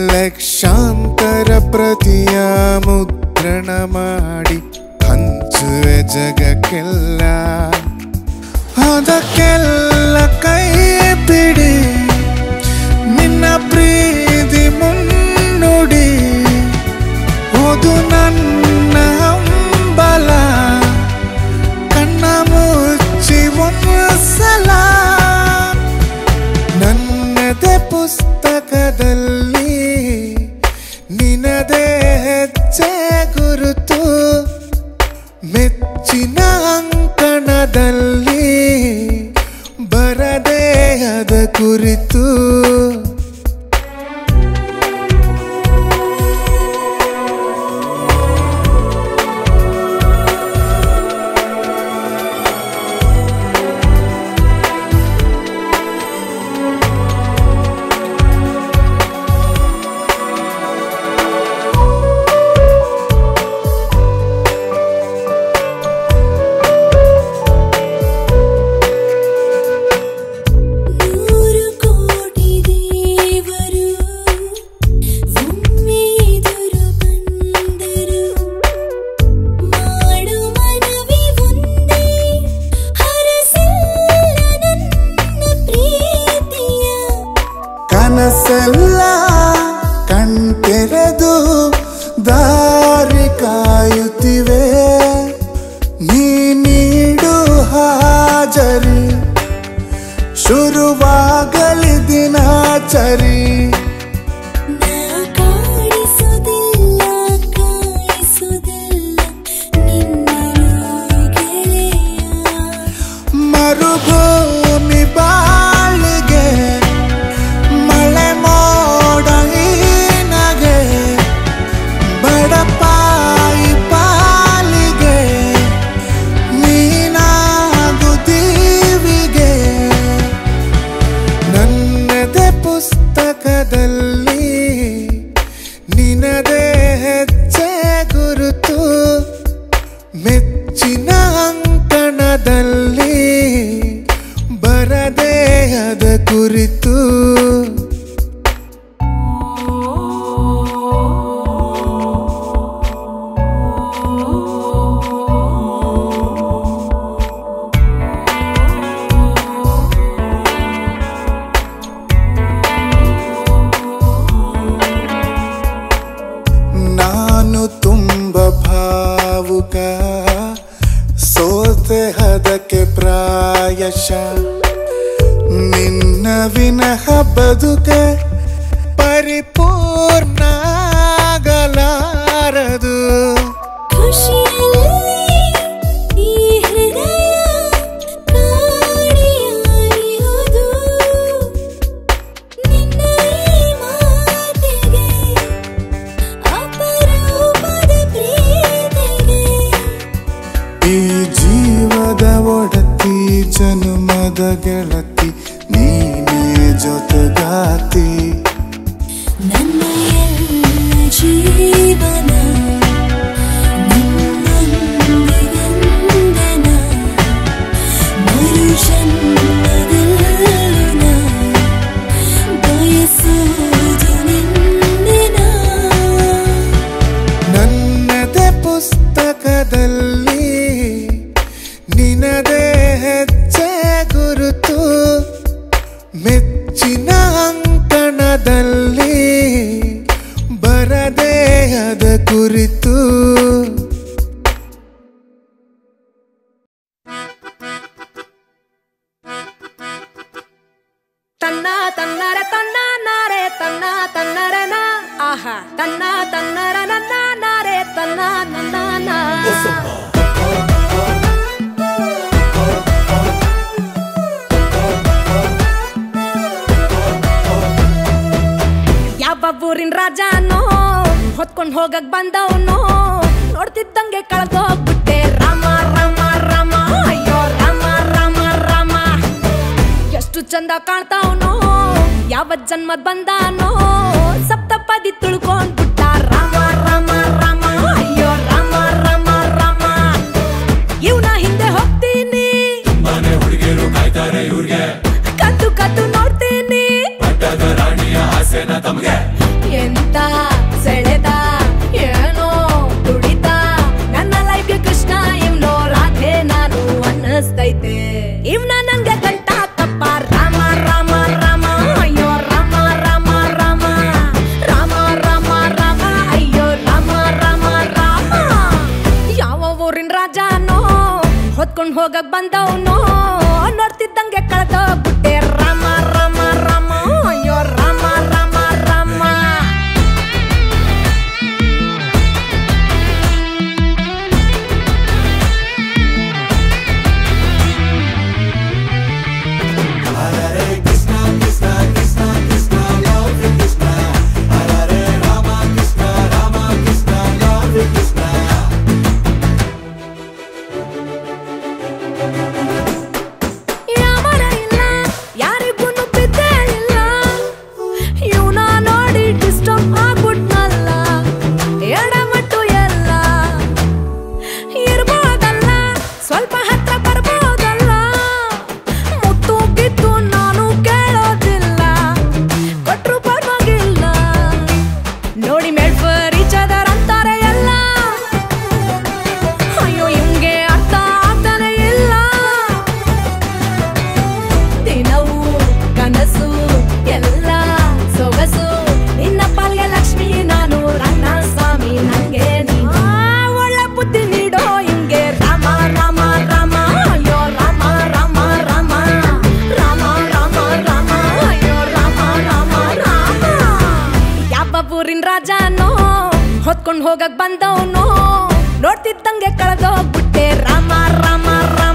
ಲಕ್ಷಾಂತರ ಪ್ರತಿಯ ಮುದ್ರಣ ಮಾಡಿ ಹಂಚುವೆ ಜಗಕ್ಕೆಲ್ಲ ಅದಕ್ಕೆಲ್ಲ ಕೈ ಬಿಡಿ ನಿನ್ನ ಪ್ರೀತಿ ಮುನ್ನುಡಿ ಓದು ನನ್ನ ಹಂಬಲ ಕಣ್ಣ ಮುಚ್ಚಿ ಒಂದು ಸಲ ನನ್ನದೇ ಪುಸ್ತಕದಲ್ಲಿ ನಿನದೇ ಹೆಜ್ಜೆ ಗುರುತು ಮೆಚ್ಚಿನ ಅಂಕಣದಲ್ಲಿ ಬರದೇ ಅದ ಕುರಿತು ನೂರು ಕೋಟಿ ದೇವರು ಒಮ್ಮೆ ಎದುರು ಬಂದರು ಮಾಡು ಮನವಿ ಒಂದೇ ಹರಸಿಲ್ಲ ನನ್ನ ಪ್ರೀತಿಯ ಕನಸೆಲ್ಲ ಕಣ್ತೆರೆದು ದಾರಿ ಕಾಯುತ್ತಿವೆ ನೀ ನೀಡು ಹಾಜರಿ ಶುರುವಾಗಲಿ ದಿನಾಚರಿ ನಾ ಕಾಡಿಸುವುದಿಲ್ಲ ಕಾಯಿಸುವುದಿಲ್ಲ ನಿನ್ನನ್ನು ಗೆಳೆಯ ಮರುಭೂಮಿ ಬಾಳಿಗೆ ಮಳೆ ಮೋಡ ನಗೆ ಬಡಪಾಯಿ ಪಾಲಿಗೆ ನೀನಾಗು ದೀವಿಗೆ ನನ್ನದೇ ಪುಸ್ತಕದಲ್ಲಿ ನಿನದೇ ಹೆಜ್ಜೆ ಗುರುತು ಮೆಚ್ಚಿನ ಅಂಕಣದಲ್ಲಿ ಬರದೇ ಅದ ಕುರಿತು ನಾನು ತುಂಬ ಭಾವುಕ ಸೋತೆ ಅದಕ್ಕೆ ಪ್ರಾಯಶ ನಿನ್ನ ವಿನಃ ಬದುಕೆ ಪರಿಪೂರ್ಣ ಆಗಲಾರದು ಖುಷಿಯಲ್ಲಿ ಈ ಹೃದಯ ಕಾಣಿಯಾಗಿರುವುದು ನಿನ್ನ ಈ ಮಾತಿಗೆ ಅಪರೂಪದ ಪ್ರೀತಿಗೆ ಈ ಜೀವದ ಒಡತಿ ಜನುಮದ ಗೆಳತಿ ನೀನೇ ಜೊತೆಗಾತಿ ನನ್ನ ಎಲ್ಲ ಜೀವನ ನಿನ್ನೊಂದಿಗೆಂದೆನ ಮರುಜನ್ಮದಲ್ಲೂ ನಾ ಬಯಸುವುದು ನಿನ್ನೆನ ನನ್ನದೇ ಪುಸ್ತಕದಲ್ಲಿ ನಿನದೇ ಹೆಜ್ಜೆ ಗುರುತು ಮೆಚ್ಚಿನ ಅಂಕಣದಲ್ಲಿ ಬರದೇ ಅದ ಕುರಿತು ತನ್ನ ತನ್ನರ ತನ್ನ ನಾರೆ ತನ್ನ ತನ್ನರನ ಆಹಾ ತನ್ನ ತನ್ನರ ನನ್ನ ನಾರೆ ತನ್ನ ನನ್ನ ನಾ. ಯಾವ ಊರಿನ ರಾಜನೋ ಹೊತ್ಕೊಂಡ್ ಹೋಗಕ್ ಬಂದವನು ನೋಡ್ತಿದ್ದಂಗೆ ಕಳ್ದೋಗ್ಬಿಟ್ಟೆ ರಾಮ ರಾಮ ರಾಮ ಅಯ್ಯೋ ರಾಮ ರಾಮ ರಾಮ ಎಷ್ಟು ಚಂದ ಕಾಣ್ತಾವನೋ ಯಾವ ಜನ್ಮದ್ ಬಂದಾನೋ ಸಪ್ತಪದಿ ತುಳ್ಕೊಂಡ್ಬಿಟ್ಟ ರಾಮ ರಾಮ ರಾಮ ಅಯ್ಯೋ ರಾಮ ರಾಮ ರಾಮ ಇವನ ಹಿಂದೆ ಹೋಗ್ತೀನಿ ಕದ್ದು ಕದ್ದು ನೋಡ್ತೀನಿ ಎಂತ ಹೊತ್ಕೊಂಡ್ ಹೋಗಕ್ ಬಂದವನು ನೋಡ್ತಿದ್ದಂಗೆ ಕಳೆದೋಗ್ಬಿಟ್ಟೆ ರಾಮ ರಾಮ ರಾಮ ಅಯ್ಯೋ ರಾಮ ರಾಮ ರಾಮ ಯಾಮರ ಇಲ್ಲ ಯಾರಿಗೂ ಬಿದ್ದೇ ಇಲ್ಲ ಇವನ ನೋಡಿ ಡಿಸ್ಟರ್ಬ್ ಆಗ್ಬಿಟ್ನಲ್ಲ ಎಡಮಟ್ಟು ಎಲ್ಲ ಇರ್ಬೋದಲ್ಲ ಸ್ವಲ್ಪ ಹತ್ರ ಬರ್ಬೋದಲ್ಲ ಮುತ್ತು ಗಿತ್ತು ನಾನು ಕೇಳೋದಿಲ್ಲ ಕೊಟ್ರು ಪರವಾಗಿಲ್ಲ ನೋಡಿ ಮೇಡ್ ಫರ್ ಈಚ್ ಅದರ್ ಅಂತಾರೆ ಎಲ್ಲ ಅಯ್ಯೋ ಇವ್ಗೆ ಅರ್ಥ ಆಗ್ತಾನೆ ಇಲ್ಲ ದಿನವೂ ಕನಸು ಎಲ್ಲ ಸೊಗಸು ನಿನ್ನ ಪಾಲ್ಗೆ ಲಕ್ಷ್ಮಿ ನಾನು ರನ್ನ ಸ್ವಾಮಿ ನಂಗೆ ನೀನು. ಆ, ಒಳ್ಳೆ ಬುದ್ಧಿ ನೀಡೋ ಹಿಂಗೆ ರಾಮ ರಾಮ ರಾಮ ಅಯ್ಯೋ ರಾಮ ರಾಮ ರಾಮ ರಾಮ ರಾಮ ರಾಮ ಅಯ್ಯೋ ರಾಮ ರಾಮ ರಾಮ ಯಾವ ಊರಿನ ರಾಜನೋ ಹೊತ್ಕೊಂಡ್ ಹೋಗಕ್ ಬಂದವನು ನೋಡ್ತಿದ್ದಂಗೆ ಕಳೆದೋಗ್ಬಿಟ್ಟೆ ರಾಮ ರಾಮ ರಾಮ